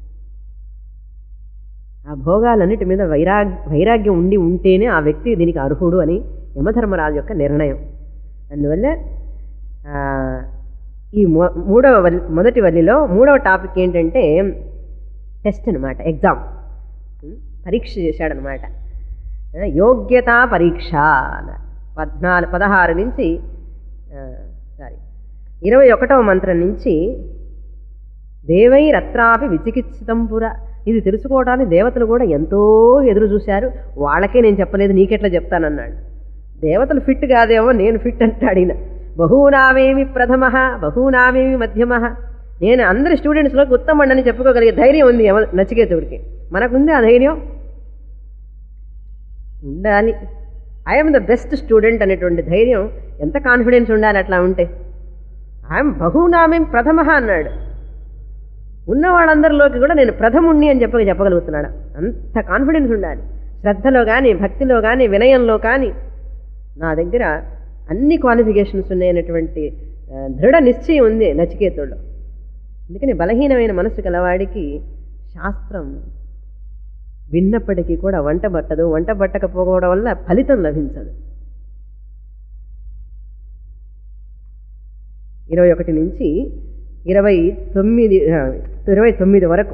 ఆ భోగాలన్నిటి మీద వైరాగ్ వైరాగ్యం ఉండి ఉంటేనే ఆ వ్యక్తి దీనికి అర్హుడు అని యమధర్మరాజు యొక్క నిర్ణయం అందువల్ల ఆ, ఈ మొ- మూడవ వల్లి మొదటి వల్లిలో మూడవ టాపిక్ ఏంటంటే టెస్ట్ అనమాట ఎగ్జామ్ ఉం? పరీక్ష చేశాడనమాట ఆ, యోగ్యతా పరీక్ష అన్నారు. పద్నాలుగు పదహారు నుంచి సారీ ఇరవై ఒకటవ మంత్రం నుంచి దేవైరత్రాపి విచికిత్సితం పుర ఇది తెలుసుకోవడానికి దేవతలు కూడా ఎంతో ఎదురు చూశారు వాళ్ళకే నేను చెప్పలేదు నీకెట్లా చెప్తానన్నాడు దేవతలు ఫిట్ కాదేమో నేను ఫిట్ అంటాడు ఈయన బహూనామేమి ప్రథమ బహూనామేమి మధ్యమ నేను అందరి స్టూడెంట్స్లోకి ఉత్తమండని చెప్పుకోగలిగే ధైర్యం ఉంది యమ నచికేతుడికి మనకుంది ఆ ధైర్యం ఉండాలి ఐఎమ్ ద బెస్ట్ స్టూడెంట్ అనేటువంటి ధైర్యం ఎంత కాన్ఫిడెన్స్ ఉండాలి అట్లా ఉంటే ఐఎమ్ బహునామేం ప్రథమ అన్నాడు ఉన్న వాళ్ళందరిలోకి కూడా నేను ప్రథముణ్ణి అని చెప్పక చెప్పగలుగుతున్నాడు అంత కాన్ఫిడెన్స్ ఉండాలి శ్రద్ధలో కానీ భక్తిలో కానీ వినయంలో కానీ నా దగ్గర అన్ని క్వాలిఫికేషన్స్ ఉన్నాయనేటువంటి ఆ, దృఢ నిశ్చయం ఉంది నచికేతుల్లో అందుకని బలహీనమైన మనసు గలవాడికి శాస్త్రం విన్నప్పటికీ కూడా వంట పట్టదు వంట పట్టకపోవడం వల్ల ఫలితం లభించదు ఇరవై ఒకటి నుంచి ఇరవై తొమ్మిది ఆ, ఇరవై తొమ్మిది వరకు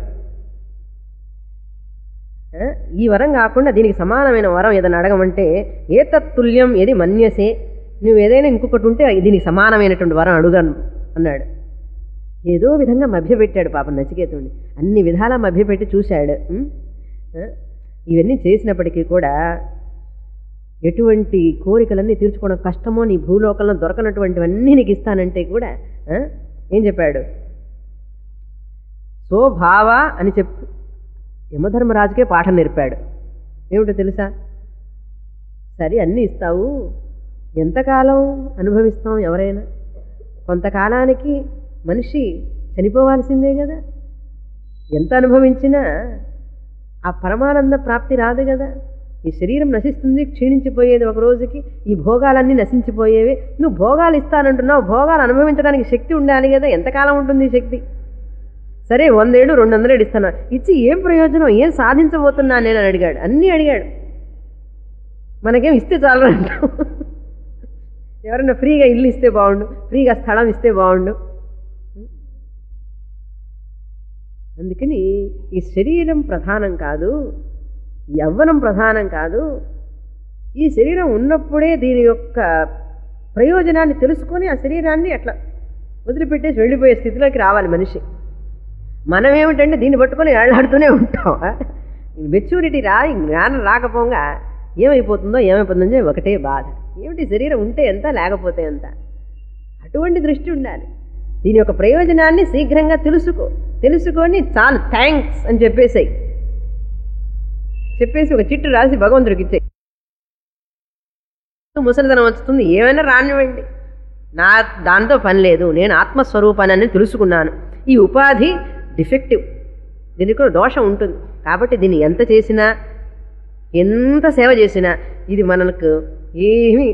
ఆ, ఈ వరం కాకుండా దీనికి సమానమైన వరం ఏదైనా అడగమంటే ఏ తత్తుల్యం ఏది మన్యసే నువ్వు ఏదైనా ఇంకొకటి ఉంటే దీనికి సమానమైనటువంటి వరం అడుగాను అన్నాడు ఏదో విధంగా మభ్యపెట్టాడు పాపం నచికేతుడిని అన్ని విధాలా మభ్యపెట్టి చూశాడు ఉం? ఆ, ఇవన్నీ చేసినప్పటికీ కూడా ఎటువంటి కోరికలన్నీ తీర్చుకోవడం కష్టమో నీ భూలోకంలో దొరకనటువంటివన్నీ నీకు ఇస్తానంటే కూడా ఆ, ఏం చెప్పాడు సో భావ అని చెప్పు యమధర్మరాజుకే పాఠం నేర్పాడు ఏమిటో తెలుసా సరే అన్నీ ఇస్తావు ఎంతకాలం అనుభవిస్తాం ఎవరైనా కొంతకాలానికి మనిషి చనిపోవాల్సిందే కదా ఎంత అనుభవించినా ఆ పరమానంద ప్రాప్తి రాదు కదా ఈ శరీరం నశిస్తుంది క్షీణించిపోయేది ఒక రోజుకి ఈ భోగాలన్నీ నశించిపోయేవి నువ్వు భోగాలు ఇస్తానంటున్నావు భోగాలు అనుభవించడానికి శక్తి ఉండాలి కదా ఎంతకాలం ఉంటుంది ఈ శక్తి సరే వందేళ్ళు రెండు వందలేడు ఇస్తాను ఇచ్చి ఏం ప్రయోజనం ఏం సాధించబోతున్నా నేను అని అడిగాడు అన్నీ అడిగాడు మనకేం ఇస్తే చాలు అంటాం ఎవరైనా ఫ్రీగా ఇల్లు ఇస్తే బాగుండు ఫ్రీగా స్థలం ఇస్తే బాగుండు అందుకని ఈ శరీరం ప్రధానం కాదు యవ్వనం ప్రధానం కాదు ఈ శరీరం ఉన్నప్పుడే దీని యొక్క ప్రయోజనాన్ని తెలుసుకొని ఆ శరీరాన్ని అట్లా వదిలిపెట్టేసి వెళ్ళిపోయే స్థితిలోకి రావాలి మనిషి మనం ఏమిటంటే దీన్ని పట్టుకొని ఏళ్ళాడుతూనే ఉంటాం మెచ్యూరిటీ రా ఈ జ్ఞానం రాకపోగా ఏమైపోతుందో ఏమైపోతుందో చెప్పి ఒకటే బాధ ఏమిటి శరీరం ఉంటే ఎంత లేకపోతే ఎంత అటువంటి దృష్టి ఉండాలి దీని యొక్క ప్రయోజనాన్ని శీఘ్రంగా తెలుసుకో తెలుసుకొని చాలు థ్యాంక్స్ అని చెప్పేసాయి చెప్పేసి ఒక చిట్టు రాసి భగవంతుడికి ఇచ్చేయి ముసలితనం వస్తుంది ఏమైనా రానివ్వండి నా దాంతో పని లేదు నేను ఆత్మస్వరూపాన్ని తెలుసుకున్నాను ఈ ఉపాధి డిఫెక్టివ్ దీనికి కూడా దోషం ఉంటుంది కాబట్టి దీన్ని ఎంత చేసినా ఎంత సేవ చేసినా ఇది మనకు ఏమీ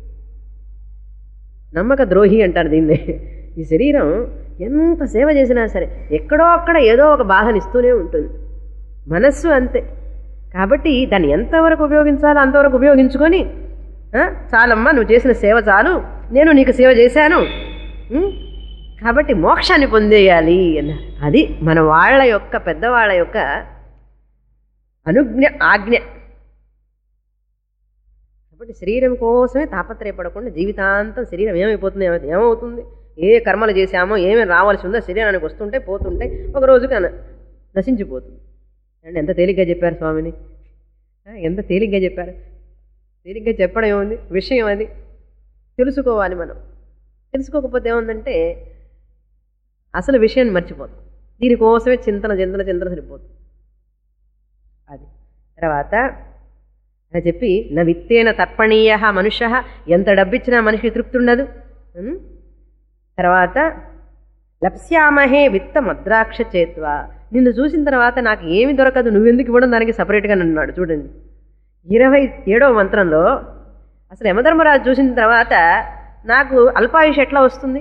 నమ్మక ద్రోహి అంటారు దీన్ని ఈ శరీరం ఎంత సేవ చేసినా సరే ఎక్కడో అక్కడ ఏదో ఒక బాధని ఇస్తూనే ఉంటుంది మనస్సు అంతే కాబట్టి దాన్ని ఎంతవరకు ఉపయోగించాలో అంతవరకు ఉపయోగించుకొని ఆ, చాలమ్మా నువ్వు చేసిన సేవ చాలు నేను నీకు సేవ చేశాను ఉం? కాబట్టి మోక్షాన్ని పొందేయాలి అన్నారు అది మన వాళ్ళ యొక్క పెద్దవాళ్ళ యొక్క అనుజ్ఞ ఆజ్ఞ కాబట్టి శరీరం కోసమే తాపత్రయపడకుండా జీవితాంతం శరీరం ఏమైపోతుంది ఏమవుతుంది ఏమవుతుంది ఏ కర్మలు చేశామో ఏమేమి రావాల్సి ఉందో శరీరానికి వస్తుంటే పోతుంటే ఒక రోజుకి అన- నశించిపోతుంది అండి ఎంత తేలిగ్గా చెప్పారు స్వామిని ఆ, ఎంత తేలిగ్గా చెప్పారు తేలిగ్గా చెప్పడం ఏముంది విషయం అది తెలుసుకోవాలి మనం తెలుసుకోకపోతే ఏముందంటే అసలు విషయాన్ని మర్చిపోతాం దీనికోసమే చింతన చింతన చింతన సరిపోతుంది అది తర్వాత అని చెప్పి నా విత్తేన తర్పణీయ మనుష్య ఎంత డబ్బిచ్చినా మనిషికి తృప్తి ఉండదు ఉం? తర్వాత లప్స్యామహే విత్త మద్రాక్ష చేత్వా నిన్ను చూసిన తర్వాత నాకు ఏమి దొరకదు నువ్వెందుకు ఇవ్వడం దానికి సపరేట్గా అన్నాడు చూడండి ఇరవై ఏడవ మంత్రంలో అసలు యమధర్మరాజు చూసిన తర్వాత నాకు అల్పాయుష్ ఎట్లా వస్తుంది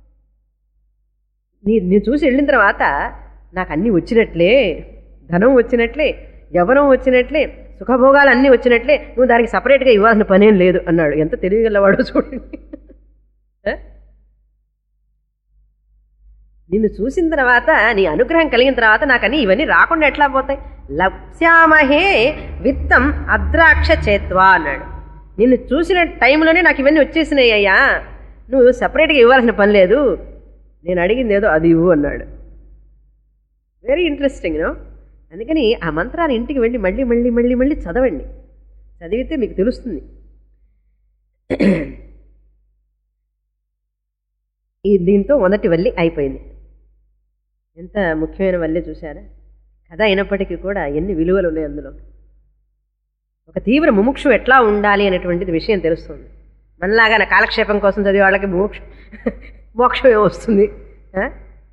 నీ నీ చూసి వెళ్ళిన తర్వాత నాకు అన్నీ వచ్చినట్లే ధనం వచ్చినట్లే యవనం వచ్చినట్లే సుఖభోగాలు అన్నీ వచ్చినట్లే నువ్వు దానికి సపరేట్గా ఇవ్వాల్సిన పనేం లేదు అన్నాడు ఎంత తెలివిగలవాడో చూడండి ఆ? నిన్ను చూసిన తర్వాత నీ అనుగ్రహం కలిగిన తర్వాత నాకు అన్ని ఇవన్నీ రాకుండా ఎట్లా పోతాయి లప్స్యామహే విత్తం అద్రాక్ష చేత్వా అన్నాడు నిన్ను చూసిన టైంలోనే నాకు ఇవన్నీ వచ్చేసినాయి అయ్యా నువ్వు సపరేట్గా ఇవ్వాల్సిన పని లేదు నేను అడిగింది ఏదో అది ఇవ్వు అన్నాడు వెరీ ఇంట్రెస్టింగ్ నో అందుకని ఆ మంత్రాన్ని ఇంటికి వెళ్ళి మళ్ళీ మళ్ళీ మళ్ళీ మళ్ళీ చదవండి చదివితే మీకు తెలుస్తుంది ఈ దీంతో మొదటి వల్లి అయిపోయింది ఎంత ముఖ్యమైన వల్లి చూశారా కథ అయినప్పటికీ కూడా ఎన్ని విలువలు ఉన్నాయి అందులో ఒక తీవ్ర ముముక్షు ఎట్లా ఉండాలి అనేటువంటిది విషయం తెలుస్తుంది మనలాగా నా కాలక్షేపం కోసం చదివే వాళ్ళకి మోక్ష మోక్షం ఏం వస్తుంది ఆ?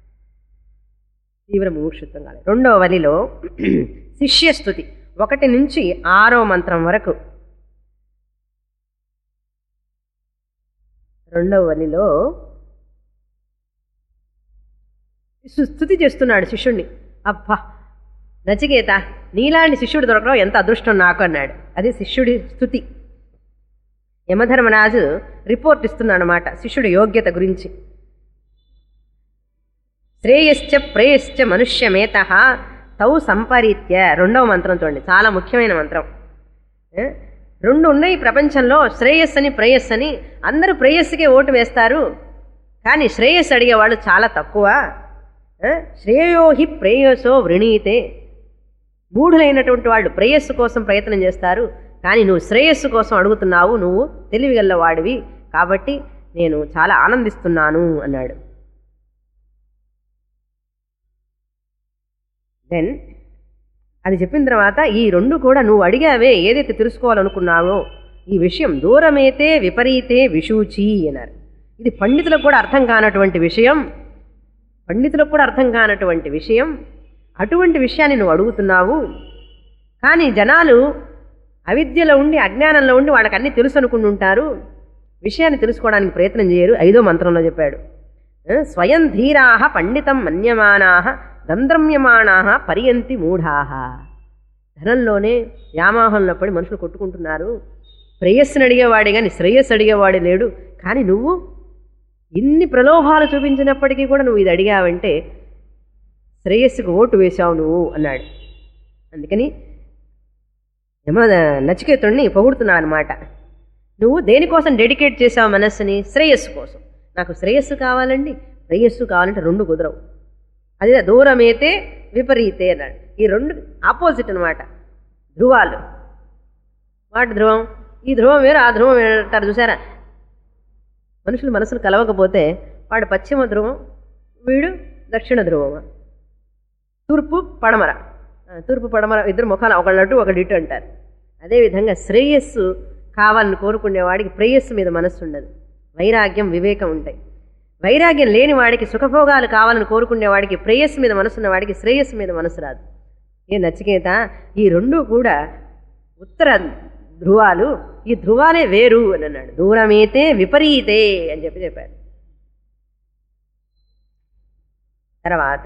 తీవ్ర ముముక్షుత్వం కాలేదు రెండవ వలిలో శిష్యస్థుతి ఒకటి నుంచి ఆరో మంత్రం వరకు రెండవ వలిలో సు- స్తుతి చేస్తున్నాడు శిష్యుణ్ణి అబ్బా నచికేత నీలాంటి శిష్యుడు దొరకడం ఎంత అదృష్టం నాకు అన్నాడు అది శిష్యుడి స్థుతి యమధర్మరాజు రిపోర్ట్ ఇస్తున్నాడు అనమాట శిష్యుడి యోగ్యత గురించి శ్రేయశ్చ ప్రేయశ్చ మనుష్యమేత తౌ సంపరీత్య రెండవ మంత్రం చూడండి చాలా ముఖ్యమైన మంత్రం ఏ? రెండు ఉన్నాయి ప్రపంచంలో శ్రేయస్ అని ప్రేయస్ అని అందరూ ప్రేయస్సుకే ఓటు వేస్తారు కానీ శ్రేయస్ అడిగేవాళ్ళు చాలా తక్కువ ఏ? శ్రేయో హి ప్రేయసో వృణీతే మూఢులైనటువంటి వాళ్ళు ప్రేయస్సు కోసం ప్రయత్నం చేస్తారు కానీ నువ్వు శ్రేయస్సు కోసం అడుగుతున్నావు నువ్వు తెలివిగల్లవాడివి కాబట్టి నేను చాలా ఆనందిస్తున్నాను అన్నాడు దెన్ అది చెప్పిన తర్వాత ఈ రెండు కూడా నువ్వు అడిగావే ఏదైతే తెలుసుకోవాలనుకున్నావో ఈ విషయం దూరమైతే విపరీతే విషూచి అన్నారు ఇది పండితులకు కూడా అర్థం కానటువంటి విషయం పండితులకు కూడా అర్థం కానటువంటి విషయం అటువంటి విషయాన్ని నువ్వు అడుగుతున్నావు కానీ జనాలు అవిద్యలో ఉండి అజ్ఞానంలో ఉండి వాళ్ళకి అన్నీ తెలుసు అనుకుని ఉంటారు విషయాన్ని తెలుసుకోవడానికి ప్రయత్నం చేయరు ఐదో మంత్రంలో చెప్పాడు ఆ, స్వయం ధీరాహ పండితం మన్యమానాహ దంద్రమ్యమానాహ పర్యంతి మూఢాహ ధనంలోనే వ్యామోహంలో పడి మనుషులు కొట్టుకుంటున్నారు ప్రేయస్సుని అడిగేవాడే కానీ శ్రేయస్సు అడిగేవాడే లేడు కానీ నువ్వు ఇన్ని ప్రలోభాలు చూపించినప్పటికీ కూడా నువ్వు ఇది అడిగావంటే శ్రేయస్సుకు ఓటు వేశావు నువ్వు అన్నాడు అందుకని యమ నచికేతుడిని పొగుడుతున్నాడు అనమాట నువ్వు దేనికోసం డెడికేట్ చేసావు మనస్సుని శ్రేయస్సు కోసం నాకు శ్రేయస్సు కావాలండి శ్రేయస్సు కావాలంటే రెండు కుదరవు అదే దూరమైతే విపరీతే అన్నాడు ఈ రెండు ఆపోజిట్ అనమాట ధ్రువాలు వాటి ధ్రువం ఈ ధ్రువం వేరు ఆ ధ్రువం వేరు అంటారు చూసారా మనుషులు మనసులు కలవకపోతే వాడు పశ్చిమ ధ్రువం వీడు దక్షిణ ధ్రువమా తూర్పు పడమర ఆ, తూర్పు పడమర ఇద్దరు ముఖాలు ఒకళ్ళటు ఒకటి ఇటు అంటారు అదేవిధంగా శ్రేయస్సు కావాలని కోరుకునేవాడికి ప్రేయస్సు మీద మనస్సు ఉండదు వైరాగ్యం వివేకం ఉంటాయి వైరాగ్యం లేని వాడికి సుఖభోగాలు కావాలని కోరుకునేవాడికి ప్రేయస్సు మీద మనసున్న వాడికి శ్రేయస్సు మీద మనసు రాదు ఏ నచికేత ఈ రెండు కూడా ఉత్తర ధ్రువాలు ఈ ధ్రువాలే వేరు అని అన్నాడు దూరమైతే విపరీతే అని చెప్పి చెప్పాడు తర్వాత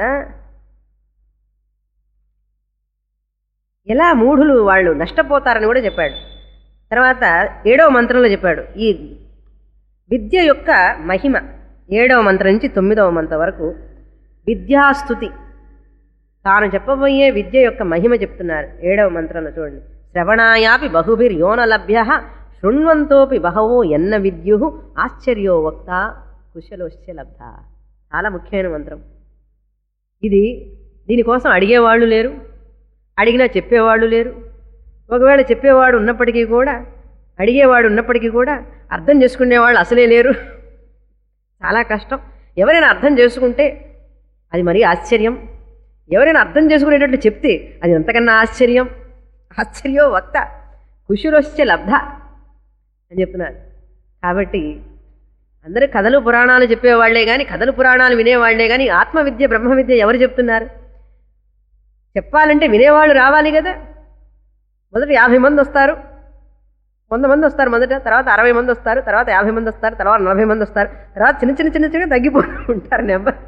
ఎలా మూఢులు వాళ్ళు నష్టపోతారని కూడా చెప్పాడు తర్వాత ఏడవ మంత్రంలో చెప్పాడు ఈ విద్య యొక్క మహిమ ఏడవ మంత్రం నుంచి తొమ్మిదవ మంత్రం వరకు విద్యాస్తుతి తాను చెప్పబోయే విద్య యొక్క మహిమ చెప్తున్నారు ఏడవ మంత్రంలో చూడండి శ్రవణాయాపి బహుభిర్ యోనలభ్య శృణ్వంతోపి బహవో ఎన్న విద్యు ఆశ్చర్యో వక్త కుశలోశ్చ లబ్ధ చాలా ముఖ్యమైన మంత్రం ఇది దీనికోసం అడిగేవాళ్ళు లేరు అడిగినా చెప్పేవాళ్ళు లేరు ఒకవేళ చెప్పేవాడు ఉన్నప్పటికీ కూడా అడిగేవాడు ఉన్నప్పటికీ కూడా అర్థం చేసుకునేవాళ్ళు అసలే లేరు చాలా కష్టం ఎవరైనా అర్థం చేసుకుంటే అది మరీ ఆశ్చర్యం ఎవరైనా అర్థం చేసుకునేటట్లు చెప్తే అది ఎంతకన్నా ఆశ్చర్యం ఆశ్చర్యో వక్త కుషురొచ్చే లబ్ధ అని చెప్తున్నారు కాబట్టి అందరూ కథలు పురాణాలు చెప్పేవాళ్లే కానీ కథలు పురాణాలు వినేవాళ్లే కానీ ఆత్మవిద్య బ్రహ్మ విద్య ఎవరు చెప్తున్నారు చెప్పాలంటే వినేవాళ్ళు రావాలి కదా మొదట యాభై మంది వస్తారు వంద మంది వస్తారు మొదట తర్వాత అరవై మంది వస్తారు తర్వాత యాభై మంది వస్తారు తర్వాత నలభై మంది వస్తారు తర్వాత చిన్న చిన్న చిన్న చిన్నగా తగ్గిపోతూ ఉంటారు నెంబర్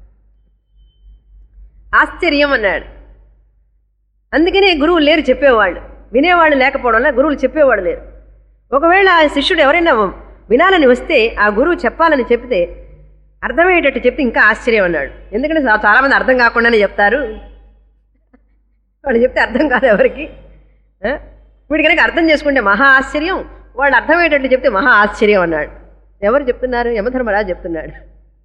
ఆశ్చర్యం అన్నాడు అందుకనే గురువులు లేరు చెప్పేవాళ్ళు వినేవాళ్ళు లేకపోవడం వల్ల గురువులు చెప్పేవాళ్ళు లేరు ఒకవేళ ఆ శిష్యుడు ఎవరైనా వినాలని వస్తే ఆ గురువు చెప్పాలని చెప్తే అర్థమయ్యేటట్టు చెప్తే ఇంకా ఆశ్చర్యం అన్నాడు ఎందుకంటే చా- చాలామంది అర్థం కాకుండానే చెప్తారు వాళ్ళు చెప్తే అర్థం కాదు ఎవరికి ఆ? వీడు కనుక అర్థం చేసుకుంటే మహా ఆశ్చర్యం వాళ్ళు అర్థమయ్యేటట్టు చెప్తే మహా ఆశ్చర్యం అన్నాడు ఎవరు చెప్తున్నారు యమధర్మరాజు చెప్తున్నాడు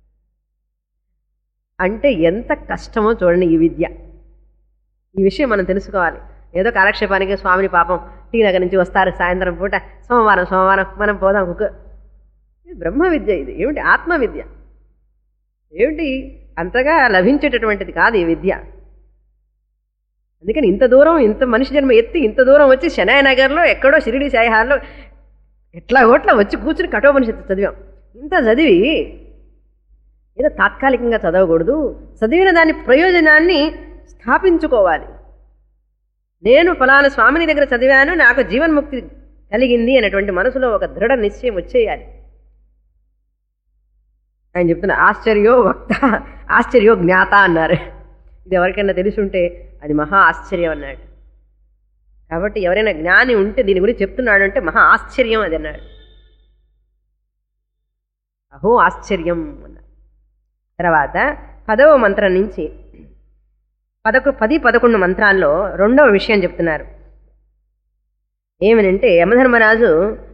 అంటే ఎంత కష్టమో చూడండి ఈ విద్య ఈ విషయం మనం తెలుసుకోవాలి ఏదో కాలక్షేపానికి స్వామిని పాపం టీ నగర్ నుంచి వస్తారు సాయంత్రం పూట సోమవారం సోమవారం మనం పోదాం కుక్క ఇది బ్రహ్మ విద్య ఇది ఏమిటి ఆత్మ విద్య ఏమిటి అంతగా లభించేటటువంటిది కాదు ఈ విద్య అందుకని ఇంత దూరం ఇంత మనిషి జన్మ ఎత్తి ఇంత దూరం వచ్చి శనాయ నగర్లో ఎక్కడో షిరిడి సాయిహార్లో ఎట్లా ఓట్లా వచ్చి కూర్చుని కఠోపనిషత్తు చదివాం ఇంత చదివి ఏదో తాత్కాలికంగా చదవకూడదు చదివిన దాని ప్రయోజనాన్ని స్థాపించుకోవాలి నేను ఫలానా స్వామిని దగ్గర చదివాను నాకు జీవన్ముక్తి కలిగింది అనేటువంటి మనసులో ఒక దృఢ నిశ్చయం వచ్చేయాలి ఆయన చెప్తున్న ఆశ్చర్యో వక్త ఆశ్చర్యో జ్ఞాత అన్నారు ఇది ఎవరికైనా తెలిసి ఉంటే అది మహా ఆశ్చర్యం అన్నాడు కాబట్టి ఎవరైనా జ్ఞాని ఉంటే దీని గురించి చెప్తున్నాడు అంటే మహా ఆశ్చర్యం అది అన్నాడు అహో ఆశ్చర్యం అన్నాడు తర్వాత పదవ మంత్రం నుంచి పదకొ పది పదకొండు మంత్రాల్లో రెండవ విషయం చెప్తున్నారు ఏమనంటే యమధర్మరాజు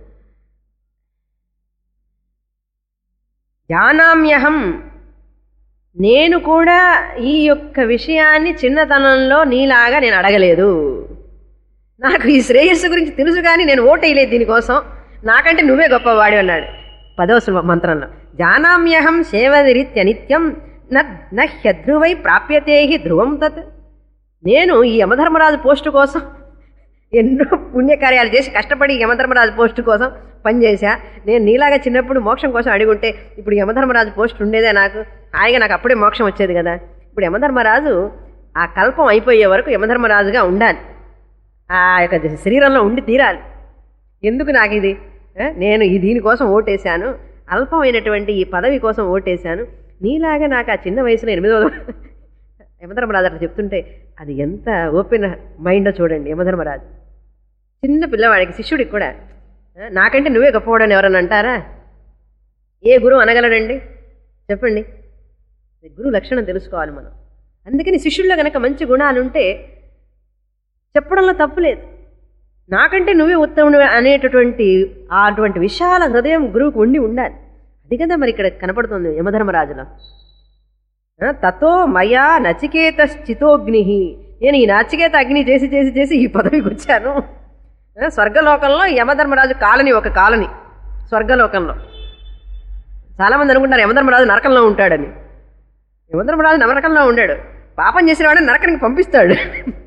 జానామ్యహం నేను కూడా ఈ యొక్క విషయాన్ని చిన్నతనంలో నీలాగా నేను అడగలేదు నాకు ఈ శ్రేయస్సు గురించి తెలుసు కానీ నేను ఓటేయలేదు దీనికోసం నాకంటే నువ్వే గొప్పవాడి అన్నాడు పదవ శ్లో- మంత్రంలో జానామ్యహం సేవదిరిత్య నిత్యం నహ్యధ్రువై ప్రాప్యతే హి ధ్రువం తత్ నేను ఈ యమధర్మరాజు పోస్టు కోసం ఎన్నో పుణ్యకార్యాలు చేసి కష్టపడి యమధర్మరాజు పోస్టు కోసం పనిచేశా నేను నీలాగా చిన్నప్పుడు మోక్షం కోసం అడుగుంటే ఇప్పుడు యమధర్మరాజు పోస్ట్ ఉండేదే నాకు హాయిగా నాకు అప్పుడే మోక్షం వచ్చేది కదా ఇప్పుడు యమధర్మరాజు ఆ కల్పం అయిపోయే వరకు యమధర్మరాజుగా ఉండాలి ఆ యొక్క శరీరంలో ఉండి తీరాలి ఎందుకు నాకు ఇది ఆ, నేను ఈ దీనికోసం ఓటేశాను అల్పమైనటువంటి ఈ పదవి కోసం ఓటేశాను నీలాగా నాకు ఆ చిన్న వయసులో ఎనిమిదో యమధర్మరాజు అట్లా చెప్తుంటే అది ఎంత ఓపెన్ మైండో చూడండి యమధర్మరాజు చిన్న పిల్లవాడికి శిష్యుడికి కూడా ఆ, నాకంటే నువ్వే గొప్పవాడని ఎవరన్నా అంటారా ఏ గురువు అనగలడండి చెప్పండి గురువు లక్షణం తెలుసుకోవాలి మనం అందుకని శిష్యుల్లో కనుక మంచి గుణాలుంటే చెప్పడంలో తప్పులేదు నాకంటే నువ్వే ఉత్తముడు అనేటటువంటి ఆ అటువంటి విశాల హృదయం గురువుకు ఉండి ఉండాలి అది కదా మరి ఇక్కడ కనపడుతుంది యమధర్మరాజులో ఆ, తతో మయా నచికేత స్థితోగ్ని నేను ఈ నచికేత అగ్ని చేసి చేసి చేసి ఈ పదవికి వచ్చాను ఆ, స్వర్గలోకంలో యమధర్మరాజు కాలనీ ఒక కాలనీ స్వర్గలోకంలో చాలామంది అనుకుంటారు యమధర్మరాజు నరకంలో ఉంటాడని యమధర్మరాజు నరకంలో ఉండాడు పాపం చేసిన వాడు నరకానికి పంపిస్తాడు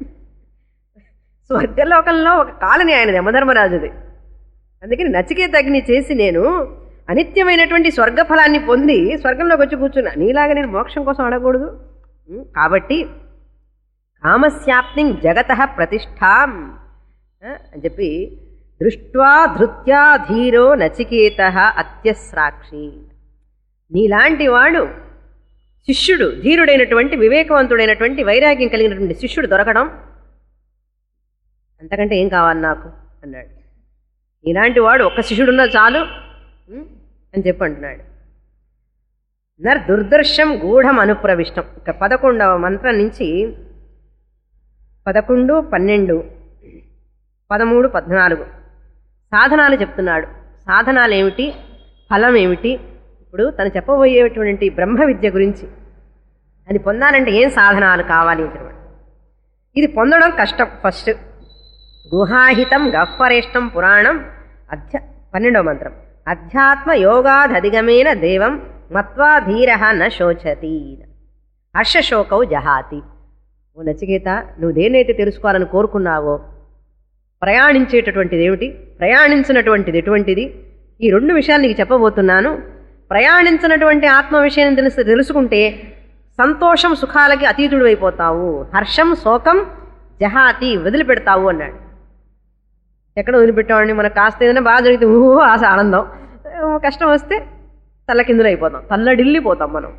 స్వర్గలోకంలో ఒక కాలనీ ఆయన యమధర్మరాజుది అందుకని నచికేత అగ్ని చేసి నేను అనిత్యమైనటువంటి స్వర్గ ఫలాన్ని పొంది స్వర్గంలోకి వచ్చి కూర్చున్నా నీలాగా నేను మోక్షం కోసం అడగకూడదు ఉం, కాబట్టి కామస్యాప్తి జగత ప్రతిష్టాం ఆ, అని చెప్పి దృష్ట్వా ధృత్యా ధీరో నచికేత అత్యస్రాక్షి నీలాంటి వాడు శిష్యుడు ధీరుడైనటువంటి వివేకవంతుడైనటువంటి వైరాగ్యం కలిగినటువంటి శిష్యుడు దొరకడం అంతకంటే ఏం కావాలి నాకు అన్నాడు ఇలాంటి వాడు ఒక్క శిష్యుడున్నా చాలు ఉం, అని చెప్పి అంటున్నాడు నర్ దుర్దర్శం గూఢం అనుప్రవిష్టం ఇక పదకొండవ మంత్రం నుంచి పదకొండు పన్నెండు పదమూడు పద్నాలుగు సాధనాలు చెప్తున్నాడు సాధనాలు ఏమిటి ఫలం ఏమిటి ఇప్పుడు తను చెప్పబోయేటువంటి బ్రహ్మ విద్య గురించి అది పొందాలంటే ఏం సాధనాలు కావాలి అని చెప్పాడు. ఇది పొందడం కష్టం ఫస్ట్ గుహాహితం గహ్వరేష్టం పురాణం అధ్య పన్నెండవ మంత్రం అధ్యాత్మ యోగాదధిగమేన దేవం మత్వా ధీర న శోచతి హర్షశోకౌ జహాతి ఓ నచికేత నువ్వు దేన్నైతే తెలుసుకోవాలని కోరుకున్నావో ప్రయాణించేటటువంటిది ఏమిటి ప్రయాణించినటువంటిది ఎటువంటిది ఈ రెండు విషయాలు నీకు చెప్పబోతున్నాను ప్రయాణించినటువంటి ఆత్మ విషయం తెలుసు తెలుసుకుంటే సంతోషం సుఖాలకి అతీతుడు అయిపోతావు హర్షం శోకం జహాతి వదిలిపెడతావు అన్నాడు ఎక్కడ వదిలిపెట్టామండి మనకు కాస్త ఏదైనా బాగా జరిగితే ఊహో ఆశ ఆనందం ఏమో కష్టం వస్తే తల్లకిందులు అయిపోతాం తల్లడిల్లిపోతాం మనం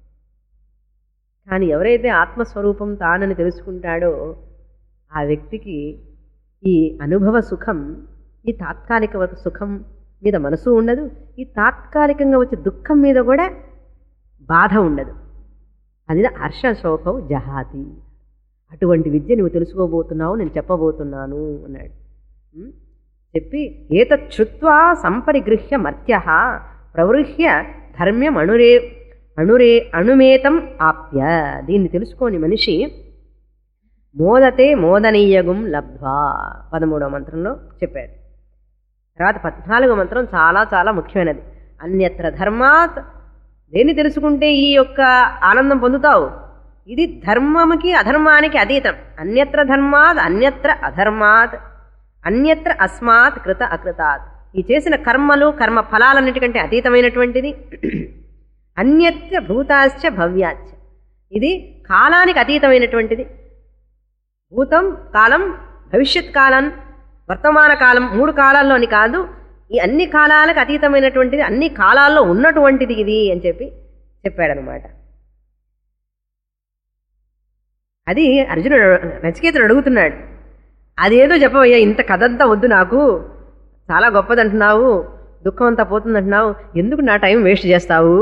కానీ ఎవరైతే ఆత్మస్వరూపం తానని తెలుసుకుంటాడో ఆ వ్యక్తికి ఈ అనుభవ సుఖం ఈ తాత్కాలిక వరకు సుఖం మీద మనసు ఉండదు ఈ తాత్కాలికంగా వచ్చే దుఃఖం మీద కూడా బాధ ఉండదు అది హర్ష శోకం జహాతి అటువంటి విద్య నువ్వు తెలుసుకోబోతున్నావు నేను చెప్పబోతున్నాను అన్నాడు ఉం? చెప్పి ఏతత్ శ్రుత్వా సంపరిగృహ్య మర్త్య ప్రవృహ్య ధర్మ్యం అణురే అణురే అణుమేతం ఆప్య దీన్ని తెలుసుకోని మనిషి మోదతే మోదనీయగుం లబ్ధ్వా పదమూడవ మంత్రంలో చెప్పాడు తర్వాత పద్నాలుగో మంత్రం చాలా చాలా ముఖ్యమైనది అన్యత్ర ధర్మాత్ దేన్ని తెలుసుకుంటే ఈ యొక్క ఆనందం పొందుతావు ఇది ధర్మముకి అధర్మానికి అతీతం అన్యత్ర ధర్మాత్ అన్యత్ర అధర్మాత్ అన్యత్ర అస్మాత్ కృత అకృతాత్ ఈ చేసిన కర్మలు కర్మ ఫలాలన్నిటికంటే అతీతమైనటువంటిది అన్యత్ర భూతాశ్చ భవ్యాశ్చ ఇది కాలానికి అతీతమైనటువంటిది భూతం కాలం భవిష్యత్ కాలం వర్తమాన కాలం మూడు కాలాల్లోని కాదు ఈ అన్ని కాలాలకు అతీతమైనటువంటిది అన్ని కాలాల్లో ఉన్నటువంటిది ఇది అని చెప్పి చెప్పాడనమాట అది అర్జునుడు నచికేతుడు అడుగుతున్నాడు అదేదో చెప్పవయ్యా ఇంత కథంతా వద్దు నాకు చాలా గొప్పదంటున్నావు దుఃఖం అంతా పోతుందంటున్నావు ఎందుకు నా టైం వేస్ట్ చేస్తావు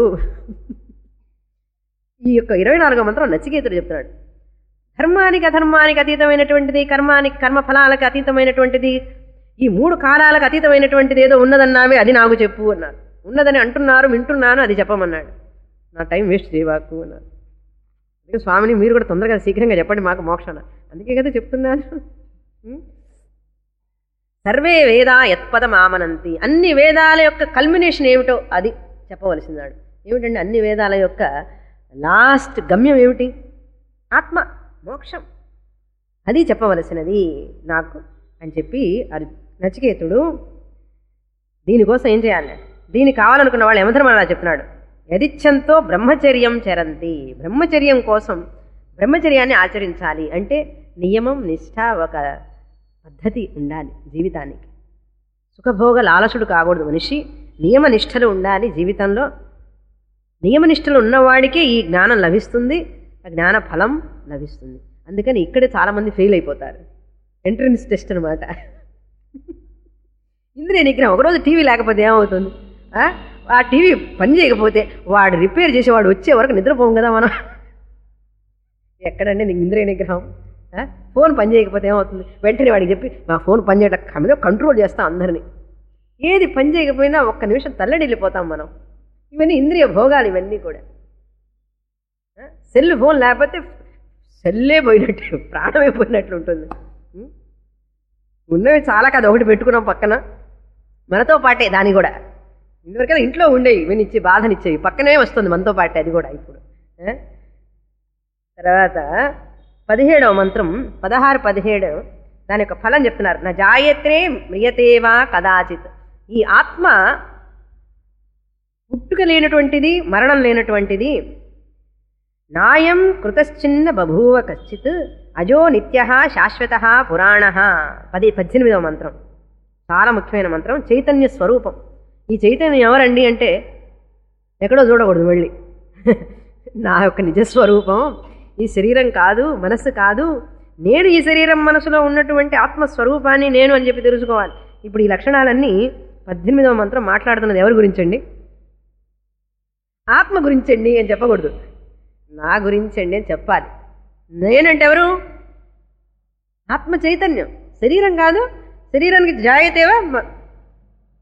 ఈ యొక్క ఇరవై నాలుగో మంత్రం నచికేతుడు చెప్తున్నాడు ధర్మానికి అధర్మానికి అతీతమైనటువంటిది కర్మానికి కర్మ ఫలాలకు అతీతమైనటువంటిది ఈ మూడు కాలాలకు అతీతమైనటువంటిది ఏదో ఉన్నదన్నావే అది నాకు చెప్పు అన్నారు ఉన్నదని అంటున్నారు వింటున్నాను అది చెప్పమన్నాడు నా టైం వేస్ట్ చేయవాకు అన్నారు అందుకే స్వామిని మీరు కూడా తొందరగా శీఘ్రంగా చెప్పండి మాకు మోక్షణ అందుకే కదా చెప్తున్నాను ఉం? సర్వే వేదా యత్పదమామనంతి అన్ని వేదాల యొక్క కల్మినేషన్ ఏమిటో అది చెప్పవలసిందాడు ఏమిటంటే అన్ని వేదాల యొక్క లాస్ట్ గమ్యం ఏమిటి ఆత్మ మోక్షం అది చెప్పవలసినది నాకు అని చెప్పి అర్ నచికేతుడు దీనికోసం ఏం చేయాలి దీనికి కావాలనుకున్న వాళ్ళు యమధర్మరాజు చెప్తున్నాడు యదిచ్ఛంతో బ్రహ్మచర్యం చరంతి బ్రహ్మచర్యం కోసం బ్రహ్మచర్యాన్ని ఆచరించాలి అంటే నియమం నిష్ఠ ఒక పద్ధతి ఉండాలి జీవితానికి సుఖభోగ లాలసుడు కాకూడదు మనిషి నియమ నిష్ఠలు ఉండాలి జీవితంలో నియమనిష్టలు ఉన్నవాడికే ఈ జ్ఞానం లభిస్తుంది ఆ జ్ఞాన ఫలం లభిస్తుంది అందుకని ఇక్కడే చాలామంది ఫెయిల్ అయిపోతారు ఎంట్రన్స్ టెస్ట్ అనమాట ఇంద్రియ నిగ్రహం ఒకరోజు టీవీ లేకపోతే ఏమవుతుంది ఆ? ఆ టీవీ పని చేయకపోతే వాడు రిపేర్ చేసేవాడు వచ్చే వరకు నిద్రపోం కదా మనం ఎక్కడండి నీకు ఇంద్రియ నిగ్రహం ఆ? ఫోన్ పని చేయకపోతే ఏమవుతుంది వెంటనే వాడికి చెప్పి మా ఫోన్ పని చేయడం మీద కంట్రోల్ చేస్తాం అందరినీ ఏది పని చేయకపోయినా ఒక్క నిమిషం తల్లడిల్లిపోతాం మనం ఇవన్నీ ఇంద్రియ భోగాలు ఇవన్నీ కూడా ఆ? సెల్ ఫోన్ లేకపోతే సెల్లే పోయినట్టు ప్రాణమే పోయినట్లు ఉంటుంది ఉం? ఉన్నవి చాలా కాదు ఒకటి పెట్టుకున్నాం పక్కన మనతో పాటే దాని కూడా ఇంతవరకైనా ఇంట్లో ఉండేవి వినిచ్చి బాధనిచ్చేవి పక్కనే వస్తుంది మనతో పాటే అది కూడా ఇప్పుడు ఆ? తర్వాత పదిహేడవ మంత్రం పదహారు పదిహేడు దాని యొక్క ఫలం చెప్తున్నారు నా జాయత్రే మ్రియతేవా కదాచిత్ ఈ ఆత్మ పుట్టుక లేనటువంటిది మరణం లేనటువంటిది నాయం కృతశ్చిన్న బభూవ కశ్చిత్ అజో నిత్య శాశ్వత పురాణ పది పద్దెనిమిదవ మంత్రం చాలా ముఖ్యమైన మంత్రం చైతన్య స్వరూపం ఈ చైతన్యం ఎవరండి అంటే ఎక్కడో చూడకూడదు మళ్ళీ నా యొక్క నిజస్వరూపం ఈ శరీరం కాదు మనస్సు కాదు నేను ఈ శరీరం మనసులో ఉన్నటువంటి ఆత్మస్వరూపాన్ని నేను అని చెప్పి తెలుసుకోవాలి ఇప్పుడు ఈ లక్షణాలన్నీ పద్దెనిమిదవ మంత్రం మాట్లాడుతున్నది ఎవరి గురించండి ఆత్మ గురించండి అని చెప్పకూడదు నా గురించండి అని చెప్పాలి నేనంటే ఎవరు ఆత్మ చైతన్యం శరీరం కాదు శరీరానికి జాయతేవా మ-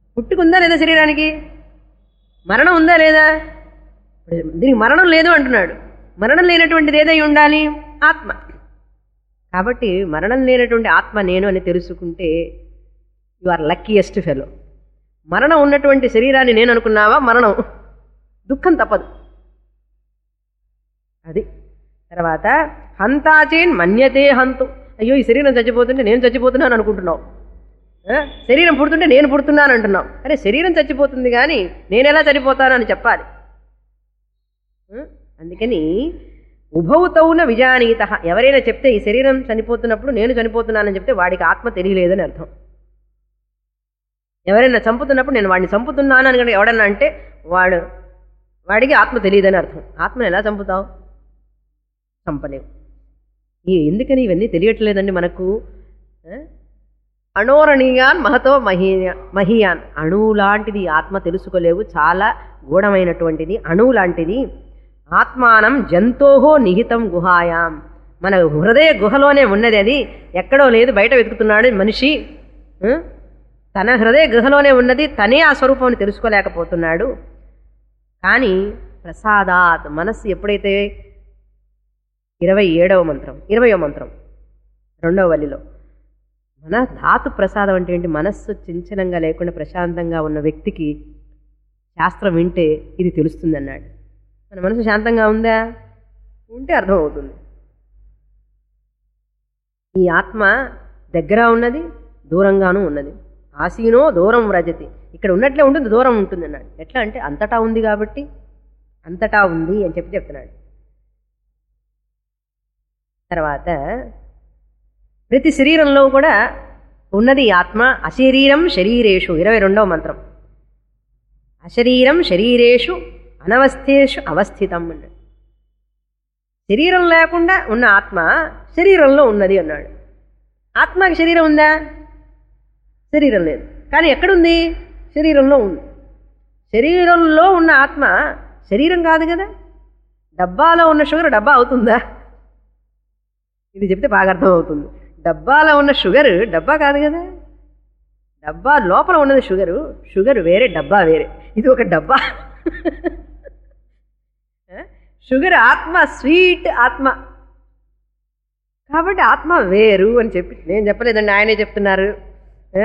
పుట్టుకుందా లేదా శరీరానికి మరణం ఉందా లేదా ఇప్పుడు దీనికి మరణం లేదు అంటున్నాడు మరణం లేనటువంటిది ఏదై ఉండాలి ఆత్మ కాబట్టి మరణం లేనటువంటి ఆత్మ నేను అని తెలుసుకుంటే యు ఆర్ లక్కీయెస్ట్ ఫెలో మరణం ఉన్నటువంటి శరీరాన్ని నేను అనుకున్నావా మరణం దుఃఖం తప్పదు అది తర్వాత హంతాచేన్ మన్యతే హంతు అయ్యో ఈ శరీరం చచ్చిపోతుంటే నేను చచ్చిపోతున్నాను అనుకుంటున్నావు ఆ? శరీరం పుడుతుంటే నేను పుడుతున్నాను అంటున్నావు అరే శరీరం చచ్చిపోతుంది కానీ నేను ఎలా చనిపోతానని చెప్పాలి ఆ? అందుకని ఉభౌతౌన విజానీత ఎవరైనా చెప్తే ఈ శరీరం చనిపోతున్నప్పుడు నేను చనిపోతున్నానని చెప్తే వాడికి ఆత్మ తెలియలేదని అర్థం ఎవరైనా చంపుతున్నప్పుడు నేను వాడిని చంపుతున్నాను అని కనుక ఎవడన్నా అంటే వాడు వాడికి ఆత్మ తెలియదని అర్థం ఆత్మను ఎలా చంపుతావు చంపలేవు ఈ ఎందుకని ఇవన్నీ తెలియట్లేదండి మనకు ఆ? అణోరణీయాన్ మహతో మహీయా మహీయాన్ అణువు లాంటిది ఆత్మ తెలుసుకోలేవు చాలా గూఢమైనటువంటిది అణువు లాంటిది ఆత్మానం జంతోహో నిహితం గుహాయాం మన హృదయ గుహలోనే ఉన్నది అది ఎక్కడో లేదు బయట వెతుకుతున్నాడు మనిషి ఆ? తన హృదయ గుహలోనే ఉన్నది తనే ఆ స్వరూపం తెలుసుకోలేకపోతున్నాడు కానీ ప్రసాదాత్ మనస్సు ఎప్పుడైతే ఇరవై ఏడవ మంత్రం ఇరవయో మంత్రం రెండవ వల్లిలో మన ధాతు ప్రసాదం అంటే ఏంటి మనస్సు చించనంగా లేకుండా ప్రశాంతంగా ఉన్న వ్యక్తికి శాస్త్రం వింటే ఇది తెలుస్తుంది అన్నాడు మన మనసు శాంతంగా ఉందా ఉంటే అర్థమవుతుంది ఈ ఆత్మ దగ్గర ఉన్నది దూరంగానూ ఉన్నది ఆసీనో దూరం వ్రజతి ఇక్కడ ఉన్నట్లే ఉంటుంది దూరం ఉంటుంది అన్నాడు ఎట్లా అంటే అంతటా ఉంది కాబట్టి అంతటా ఉంది అని చెప్పి చెప్తున్నాడు తర్వాత ప్రతి శరీరంలో కూడా ఉన్నది ఈ ఆత్మ అశరీరం శరీరేషు ఇరవై రెండవ మంత్రం అశరీరం శరీరేషు అనవస్థేషు అవస్థితం అన్నాడు శరీరం లేకుండా ఉన్న ఆత్మ శరీరంలో ఉన్నది అన్నాడు ఆత్మకి శరీరం ఉందా శరీరం లేదు కానీ ఎక్కడుంది శరీరంలో ఉంది శరీరంలో ఉన్న ఆత్మ శరీరం కాదు కదా డబ్బాలో ఉన్న షుగర్ డబ్బా అవుతుందా ఇది చెప్తే బాగా అర్థం అవుతుంది డబ్బాలో ఉన్న షుగర్ డబ్బా కాదు కదా డబ్బా లోపల ఉన్నది షుగరు షుగర్ వేరే డబ్బా వేరే ఇది ఒక డబ్బా షుగర్ ఆత్మ స్వీట్ ఆత్మ కాబట్టి ఆత్మ వేరు అని చెప్పి నేను చెప్పలేదండి ఆయనే చెప్తున్నారు ఆ?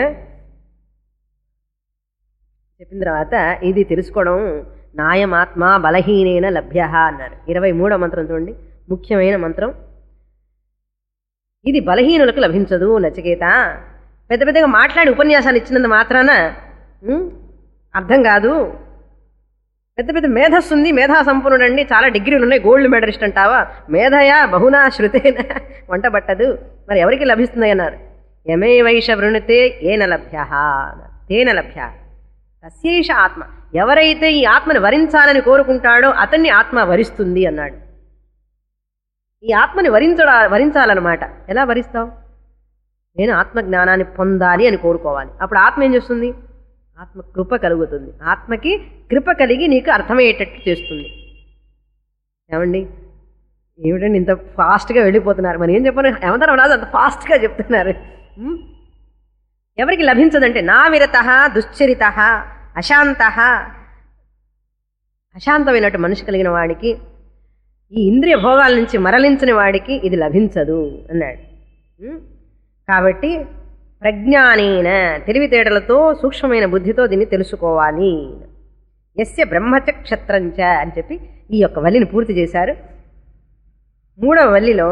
చెప్పిన తర్వాత ఇది తెలుసుకోవడం నాయమాత్మ బలహీనైన లభ్య అన్నారు ఇరవై మూడో మంత్రం చూడండి ముఖ్యమైన మంత్రం ఇది బలహీనులకు లభించదు నచికేత పెద్ద పెద్దగా మాట్లాడి ఉపన్యాసాలు ఇచ్చినంత మాత్రాన ఉం, అర్థం కాదు పెద్ద పెద్ద మేధస్సు ఉంది మేధా సంపన్నుడండి చాలా డిగ్రీలు ఉన్నాయి గోల్డ్ మెడలిస్ట్ అంటావా మేధయా బహునా శృతేన వంట పట్టదు మరి ఎవరికి లభిస్తుంది అన్నారు యమే వైష వృణితే ఏన లభ్య తేన లభ్య తస్యేష ఆత్మ ఎవరైతే ఈ ఆత్మని వరించాలని కోరుకుంటాడో అతన్ని ఆత్మ వరిస్తుంది అన్నాడు ఈ ఆత్మని వరించడా వరించాలన్నమాట ఎలా వరిస్తావు నేను ఆత్మ జ్ఞానాన్ని పొందాలి అని కోరుకోవాలి అప్పుడు ఆత్మ ఏం చేస్తుంది ఆత్మ కృప కలుగుతుంది ఆత్మకి కృప కలిగి నీకు అర్థమయ్యేటట్టు చేస్తుంది ఏమండి ఏమిటండి ఇంత ఫాస్ట్గా వెళ్ళిపోతున్నారు మరి ఏం చెప్పారు ఏమంటారు రాదు అంత ఫాస్ట్గా చెప్తున్నారు ఉం? ఎవరికి లభించదంటే నా విరత దుశ్చరిత అశాంత అశాంతమైనట్టు మనిషి కలిగిన వాడికి ఈ ఇంద్రియ భోగాల నుంచి మరలించని వాడికి ఇది లభించదు అన్నాడు ఉం? కాబట్టి ప్రజ్ఞానేన తెలివితేటలతో సూక్ష్మమైన బుద్ధితో దీన్ని తెలుసుకోవాలి ఎస్య బ్రహ్మచ క్షత్రంచ అని చెప్పి ఈ యొక్క వల్లిని పూర్తి చేశారు మూడవ వల్లిలో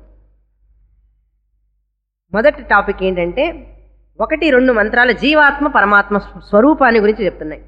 మొదటి టాపిక్ ఏంటంటే ఒకటి రెండు మంత్రాల జీవాత్మ పరమాత్మ స్వరూపాన్ని గురించి చెప్తున్నాయి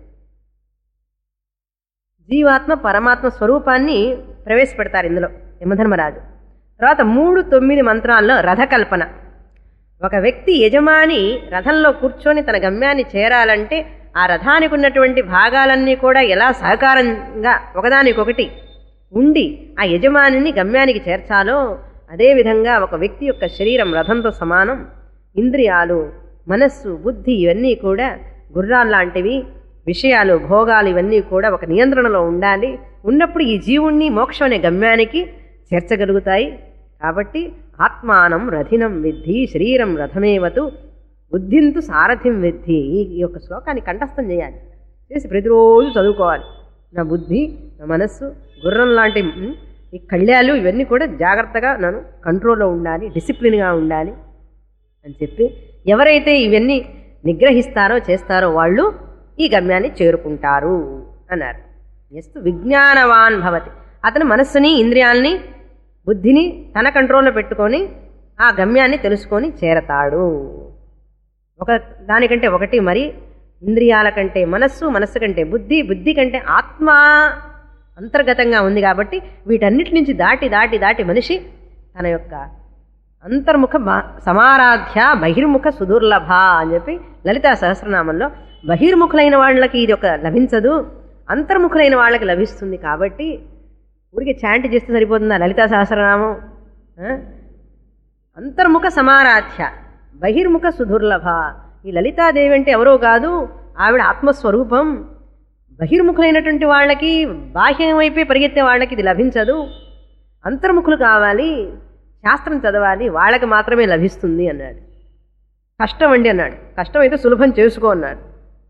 జీవాత్మ పరమాత్మ స్వరూపాన్ని ప్రవేశపెడతారు ఇందులో యమధర్మరాజు తర్వాత మూడు తొమ్మిది మంత్రాల్లో రథకల్పన ఒక వ్యక్తి యజమాని రథంలో కూర్చొని తన గమ్యాన్ని చేరాలంటే ఆ రథానికి ఉన్నటువంటి భాగాలన్నీ కూడా ఎలా సహకారంగా ఒకదానికొకటి ఉండి ఆ యజమానిని గమ్యానికి చేర్చాలో అదేవిధంగా ఒక వ్యక్తి యొక్క శరీరం రథంతో సమానం ఇంద్రియాలు మనస్సు బుద్ధి ఇవన్నీ కూడా గుర్రాల్లాంటివి విషయాలు భోగాలు ఇవన్నీ కూడా ఒక నియంత్రణలో ఉండాలి ఉన్నప్పుడు ఈ జీవుణ్ణి మోక్షం అనే గమ్యానికి చేర్చగలుగుతాయి కాబట్టి ఆత్మానం రథినం విద్ధి శరీరం రథమేవతు బుద్ధింతు సారథిం విద్ధి ఈ ఈ యొక్క శ్లోకాన్ని కంఠస్థం చేయాలి చేసి ప్రతిరోజు చదువుకోవాలి నా బుద్ధి నా మనస్సు గుర్రం లాంటి ఉమ్, ఈ కళ్యాలు ఇవన్నీ కూడా జాగ్రత్తగా నన్ను కంట్రోల్లో ఉండాలి డిసిప్లిన్గా ఉండాలి అని చెప్పి ఎవరైతే ఇవన్నీ నిగ్రహిస్తారో చేస్తారో వాళ్ళు ఈ గమ్యాన్ని చేరుకుంటారు అన్నారు ఎస్తు విజ్ఞానవాన్ భవతి అతను మనస్సుని ఇంద్రియాల్ని బుద్ధిని తన కంట్రోల్లో పెట్టుకొని ఆ గమ్యాన్ని తెలుసుకొని చేరతాడు ఒక దానికంటే ఒకటి మరి ఇంద్రియాల కంటే మనస్సు మనస్సు కంటే బుద్ధి బుద్ధి కంటే ఆత్మ అంతర్గతంగా ఉంది కాబట్టి వీటన్నిటి నుంచి దాటి దాటి దాటి మనిషి తన యొక్క అంతర్ముఖ బ- సమారాధ్య బహిర్ముఖ సుదుర్లభ అని చెప్పి లలితా సహస్రనామంలో బహిర్ముఖులైన వాళ్ళకి ఇది ఒక లభించదు అంతర్ముఖులైన వాళ్ళకి లభిస్తుంది కాబట్టి ఊరికి చాంట్ చేస్తే సరిపోతుందా లలితా సహస్రనామం ఆ? అంతర్ముఖ సమారాధ్య బహిర్ముఖ సుదుర్లభ ఈ లలితాదేవి అంటే ఎవరో కాదు ఆవిడ ఆత్మస్వరూపం బహిర్ముఖులైనటువంటి వాళ్ళకి బాహ్యం వైపే పరిగెత్తే వాళ్ళకి ఇది లభించదు అంతర్ముఖులు కావాలి శాస్త్రం చదవాలి వాళ్ళకి మాత్రమే లభిస్తుంది అన్నాడు కష్టం అండి అన్నాడు కష్టం అయితే సులభం చేసుకో అన్నాడు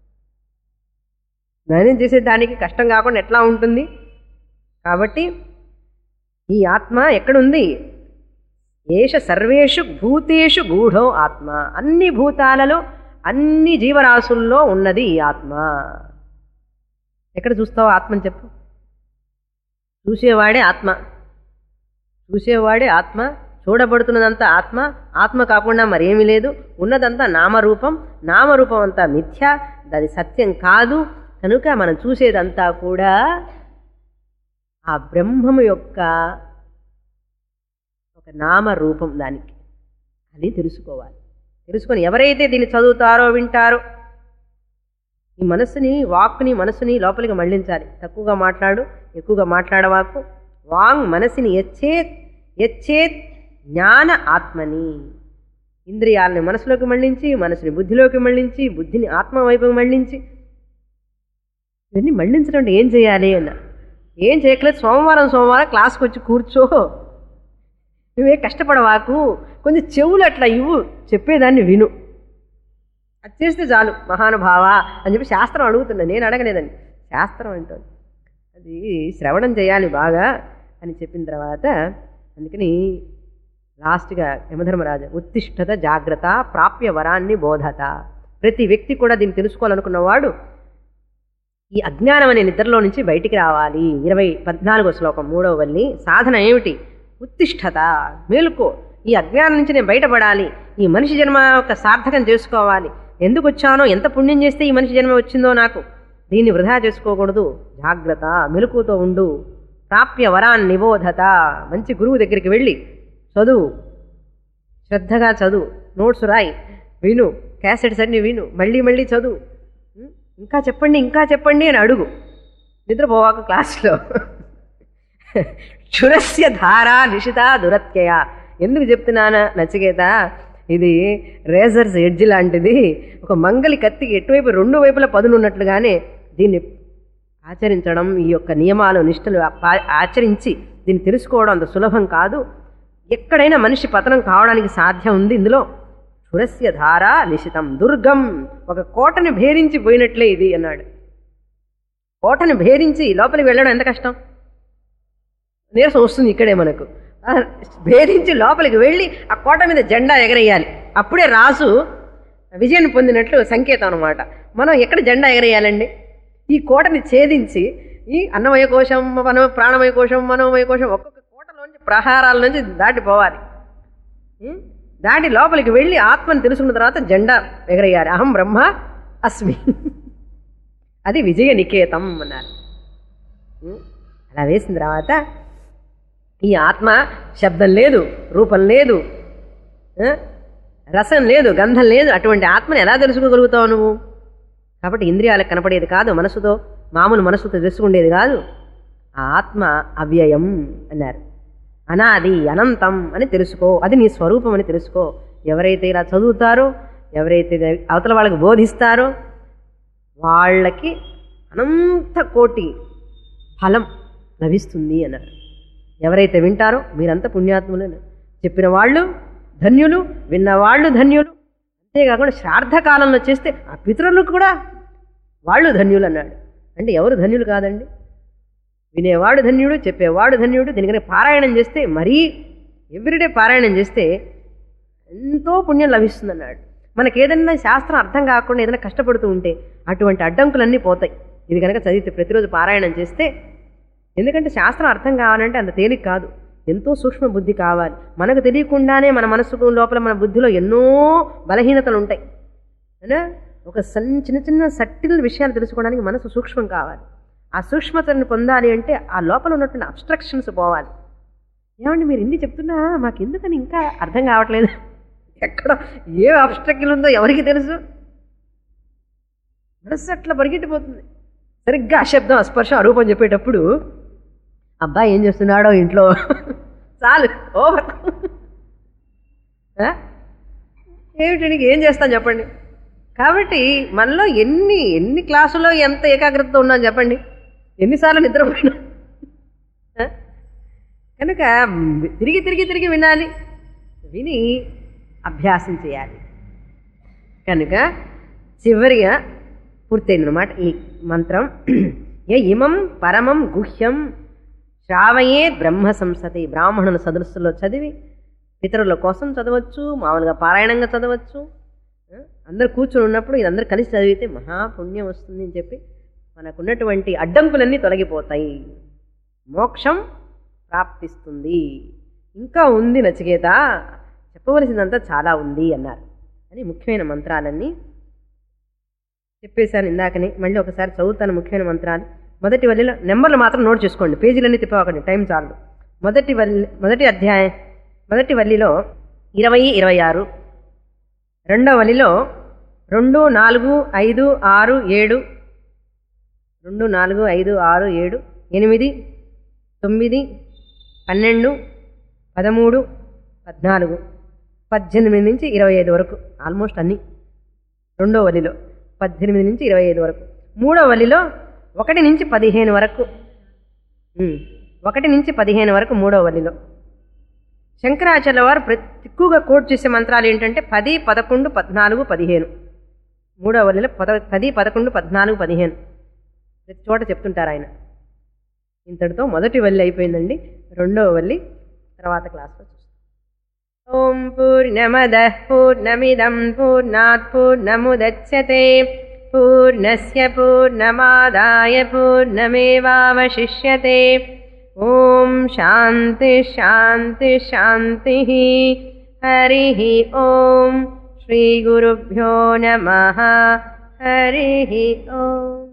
జ్ఞానం చేసే దానికి కష్టం కాకుండా ఎట్లా ఉంటుంది కాబట్టి ఈ ఆత్మ ఎక్కడుంది ఏష సర్వేషు భూతేషు గూఢో ఆత్మ అన్ని భూతాలలో అన్ని జీవరాశుల్లో ఉన్నది ఈ ఆత్మ ఎక్కడ చూస్తావు ఆత్మని చెప్పు చూసేవాడే ఆత్మ చూసేవాడే ఆత్మ చూడబడుతున్నదంతా ఆత్మ ఆత్మ కాకుండా మరేమీ లేదు ఉన్నదంతా నామరూపం నామరూపం అంతా మిథ్య అది సత్యం కాదు కనుక మనం చూసేదంతా కూడా ఆ బ్రహ్మము యొక్క ఒక నామరూపం దానికి అది తెలుసుకోవాలి తెలుసుకొని ఎవరైతే దీన్ని చదువుతారో వింటారో ఈ మనస్సుని వాక్కుని మనస్సుని లోపలికి మళ్ళించాలి తక్కువగా మాట్లాడు ఎక్కువగా మాట్లాడవాకు వాంగ్ మనసుని ఎచ్చేత్ ఎచ్చేత్ జ్ఞాన ఆత్మని ఇంద్రియాలని మనసులోకి మళ్ళించి మనసుని బుద్ధిలోకి మళ్ళించి బుద్ధిని ఆత్మ వైపుకి మళ్ళించి ఇవన్నీ మళ్ళించడం అంటే ఏం చేయాలి అన్న ఏం చేయట్లేదు సోమవారం సోమవారం క్లాస్కి వచ్చి కూర్చో నువ్వే కష్టపడవాకు కొంచెం చెవులు అట్లా ఇవ్వు చెప్పేదాన్ని విను అది చేస్తే చాలు మహానుభావ అని చెప్పి శాస్త్రం అడుగుతున్నా నేను అడగలేదండి శాస్త్రం అంటుంది అది శ్రవణం చేయాలి బాగా అని చెప్పిన తర్వాత అందుకని లాస్ట్గా యమధర్మరాజు ఉత్తిష్టత జాగ్రత్త ప్రాప్య వరాన్ని బోధత ప్రతి వ్యక్తి కూడా దీన్ని తెలుసుకోవాలనుకున్నవాడు ఈ అజ్ఞానం అనే నిద్రలో నుంచి బయటికి రావాలి ఇరవై పద్నాలుగో శ్లోకం మూడవ వల్లి సాధన ఏమిటి ఉత్తిష్టత మేలుకో ఈ అజ్ఞానం నుంచి నేను బయటపడాలి ఈ మనిషి జన్మ యొక్క సార్థకం చేసుకోవాలి ఎందుకు వచ్చానో ఎంత పుణ్యం చేస్తే ఈ మనిషి జన్మ వచ్చిందో నాకు దీన్ని వృధా చేసుకోకూడదు జాగ్రత్త మెలకుతో ఉండు ప్రాప్య వరాన్ నిబోధత మంచి గురువు దగ్గరికి వెళ్ళి చదువు శ్రద్ధగా చదువు నోట్స్ రాయి విను క్యాసెట్స్ అన్ని విను మళ్ళీ మళ్ళీ చదువు ఉం? ఇంకా చెప్పండి ఇంకా చెప్పండి అని అడుగు నిద్రపోవాక క్లాస్లో క్షురస్య ధారా నిషిత దురత్యయ ఎందుకు చెప్తున్నానా నచికేత ఇది రేజర్స్ ఎడ్జ్ లాంటిది ఒక మంగలి కత్తికి ఎటువైపు రెండు వైపుల పదునున్నట్లుగానే దీన్ని ఆచరించడం ఈ యొక్క నియమాలు నిష్టలు ఆ- ఆచరించి దీన్ని తెలుసుకోవడం అంత సులభం కాదు ఎక్కడైనా మనిషి పతనం కావడానికి సాధ్యం ఉంది ఇందులో క్షురస్య ధార నిశితం దుర్గం ఒక కోటని భేదించి పోయినట్లే ఇది అన్నాడు కోటని భేదించి లోపలికి వెళ్ళడం ఎంత కష్టం నీరసం వస్తుంది ఇక్కడే మనకు ఆ, భేదించి లోపలికి వెళ్ళి ఆ కోట మీద జెండా ఎగరేయాలి అప్పుడే రాజు విజయాన్ని పొందినట్లు సంకేతం అనమాట మనం ఎక్కడ జెండా ఎగరేయాలండి ఈ కోటని ఛేదించి ఈ అన్నమయ కోశం మన ప్రాణమయ కోశం మనోమయ కోశం ఒక్కొక్క కోటలోంచి ప్రహారాల నుంచి దాటిపోవాలి ఉం? దాటి లోపలికి వెళ్ళి ఆత్మని తెలుసుకున్న తర్వాత జెండా ఎగరేయాలి అహం బ్రహ్మ అస్మి అది విజయ నికేతం అన్నారు ఉం? అలా వేసిన తర్వాత ఈ ఆత్మ శబ్దం లేదు రూపం లేదు ఆ? రసం లేదు గంధం లేదు అటువంటి ఆత్మని ఎలా తెలుసుకోగలుగుతావు నువ్వు కాబట్టి ఇంద్రియాలకు కనపడేది కాదు మనసుతో మామూలు మనసుతో తెలుసుకుండేది కాదు ఆ ఆత్మ అవ్యయం అన్నారు అనాది అనంతం అని తెలుసుకో అది నీ స్వరూపం అని తెలుసుకో ఎవరైతే ఇలా చదువుతారో ఎవరైతే అవతల వాళ్ళకి బోధిస్తారో వాళ్ళకి అనంత కోటి ఫలం లభిస్తుంది అన్నారు ఎవరైతే వింటారో మీరంతా పుణ్యాత్ములు చెప్పిన వాళ్ళు ధన్యులు విన్నవాళ్ళు ధన్యులు అంతేకాకుండా శ్రాద్ధకాలంలో చేస్తే ఆ పితరులకు కూడా వాళ్ళు ధన్యులు అన్నాడు అంటే ఎవరు ధన్యులు కాదండి వినేవాడు ధన్యుడు చెప్పేవాడు ధన్యుడు దీనికని పారాయణం చేస్తే మరీ ఎవ్రీడే పారాయణం చేస్తే ఎంతో పుణ్యం లభిస్తుంది అన్నాడు మనకి ఏదైనా శాస్త్రం అర్థం కాకుండా ఏదైనా కష్టపడుతూ ఉంటే అటువంటి అడ్డంకులన్నీ పోతాయి ఇది కనుక చదివితే ప్రతిరోజు పారాయణం చేస్తే ఎందుకంటే శాస్త్రం అర్థం కావాలంటే అంత తేలిక కాదు ఎంతో సూక్ష్మ బుద్ధి కావాలి మనకు తెలియకుండానే మన మనసు లోపల మన బుద్ధిలో ఎన్నో బలహీనతలు ఉంటాయి అయినా ఒక సన్ చిన్న చిన్న సట్టిల్ విషయాలు తెలుసుకోవడానికి మనసు సూక్ష్మం కావాలి ఆ సూక్ష్మతను పొందాలి అంటే ఆ లోపల ఉన్నటువంటి అబ్స్ట్రక్షన్స్ పోవాలి ఏమండి మీరు ఇన్ని చెప్తున్నా మాకు ఎందుకని ఇంకా అర్థం కావట్లేదు ఎక్కడ ఏ అబ్స్ట్రక్షన్ ఉందో ఎవరికి తెలుసు మనసు అట్లా పరిగెట్టిపోతుంది సరిగ్గా అశబ్దం అస్పర్శం అరూపం చెప్పేటప్పుడు అబ్బాయి ఏం చేస్తున్నాడో ఇంట్లో చాలు ఓవర్ ఆ? ఏమిటి నీకు ఏం చేస్తాను చెప్పండి కాబట్టి మనలో ఎన్ని ఎన్ని క్లాసులో ఎంత ఏకాగ్రత ఉన్నాను చెప్పండి ఎన్నిసార్లు నిద్రపోయినా ఆ? కనుక మ్, తిరిగి తిరిగి తిరిగి వినాలి విని అభ్యాసం చేయాలి కనుక చివరిగా పూర్తయిందనమాట ఈ మంత్రం ఏ ఇమం పరమం గుహ్యం శ్రావయే బ్రహ్మ సంసతి బ్రాహ్మణుల సదస్సులో చదివి పితరుల కోసం చదవచ్చు మామూలుగా పారాయణంగా చదవచ్చు ఆ, అందరు కూర్చుని ఉన్నప్పుడు ఇదందరూ కలిసి చదివితే మహాపుణ్యం వస్తుంది అని చెప్పి మనకున్నటువంటి అడ్డంకులన్నీ తొలగిపోతాయి మోక్షం ప్రాప్తిస్తుంది ఇంకా ఉంది నచికేత చెప్పవలసిందంతా చాలా ఉంది అన్నారు అని ముఖ్యమైన మంత్రాలన్నీ చెప్పేశాను ఇందాకని మళ్ళీ ఒకసారి చదువుతాను ముఖ్యమైన మంత్రాలు మొదటి వల్లిలో నెంబర్లు మాత్రం నోట్ చేసుకోండి పేజీలన్నీ తిప్పకండి టైం చాలు మొదటి వల్లి మొదటి అధ్యాయం మొదటి వల్లిలో ఇరవై ఇరవై ఆరు రెండో వల్లిలో రెండు నాలుగు ఐదు ఆరు ఏడు రెండు నాలుగు ఐదు ఆరు ఏడు ఎనిమిది తొమ్మిది పన్నెండు పదమూడు పద్నాలుగు పద్దెనిమిది నుంచి ఇరవై ఐదు వరకు ఆల్మోస్ట్ అన్నీ రెండో వలిలో పద్దెనిమిది నుంచి ఇరవై ఐదు వరకు మూడో వలిలో ఒకటి నుంచి పదిహేను వరకు ఉమ్, ఒకటి నుంచి పదిహేను వరకు మూడో వలిలో శంకరాచార్య వారు ప్రతి ఎక్కువగా కోట్ చేసే మంత్రాలు ఏంటంటే పది పదకొండు పద్నాలుగు పదిహేను మూడో వల్లిలో పద పది పదకొండు పద్నాలుగు పదిహేను ప్రతి చోట చెప్తుంటారు ఆయన ఇంతటితో మొదటి వల్లి అయిపోయిందండి రెండవ వల్లి తర్వాత క్లాస్లో చూస్తాం ఓం పూర్ణమద పూర్ణమిదం పూర్ణాత్ పూర్ణముదచ్యతే పూర్ణస్య పూర్ణమాదాయ పూర్ణమేవావశిష్యతే ఓం శాంతి శాంతి శాంతి హరి ఓం శ్రీ గురుభ్యో నమ హరి ఓం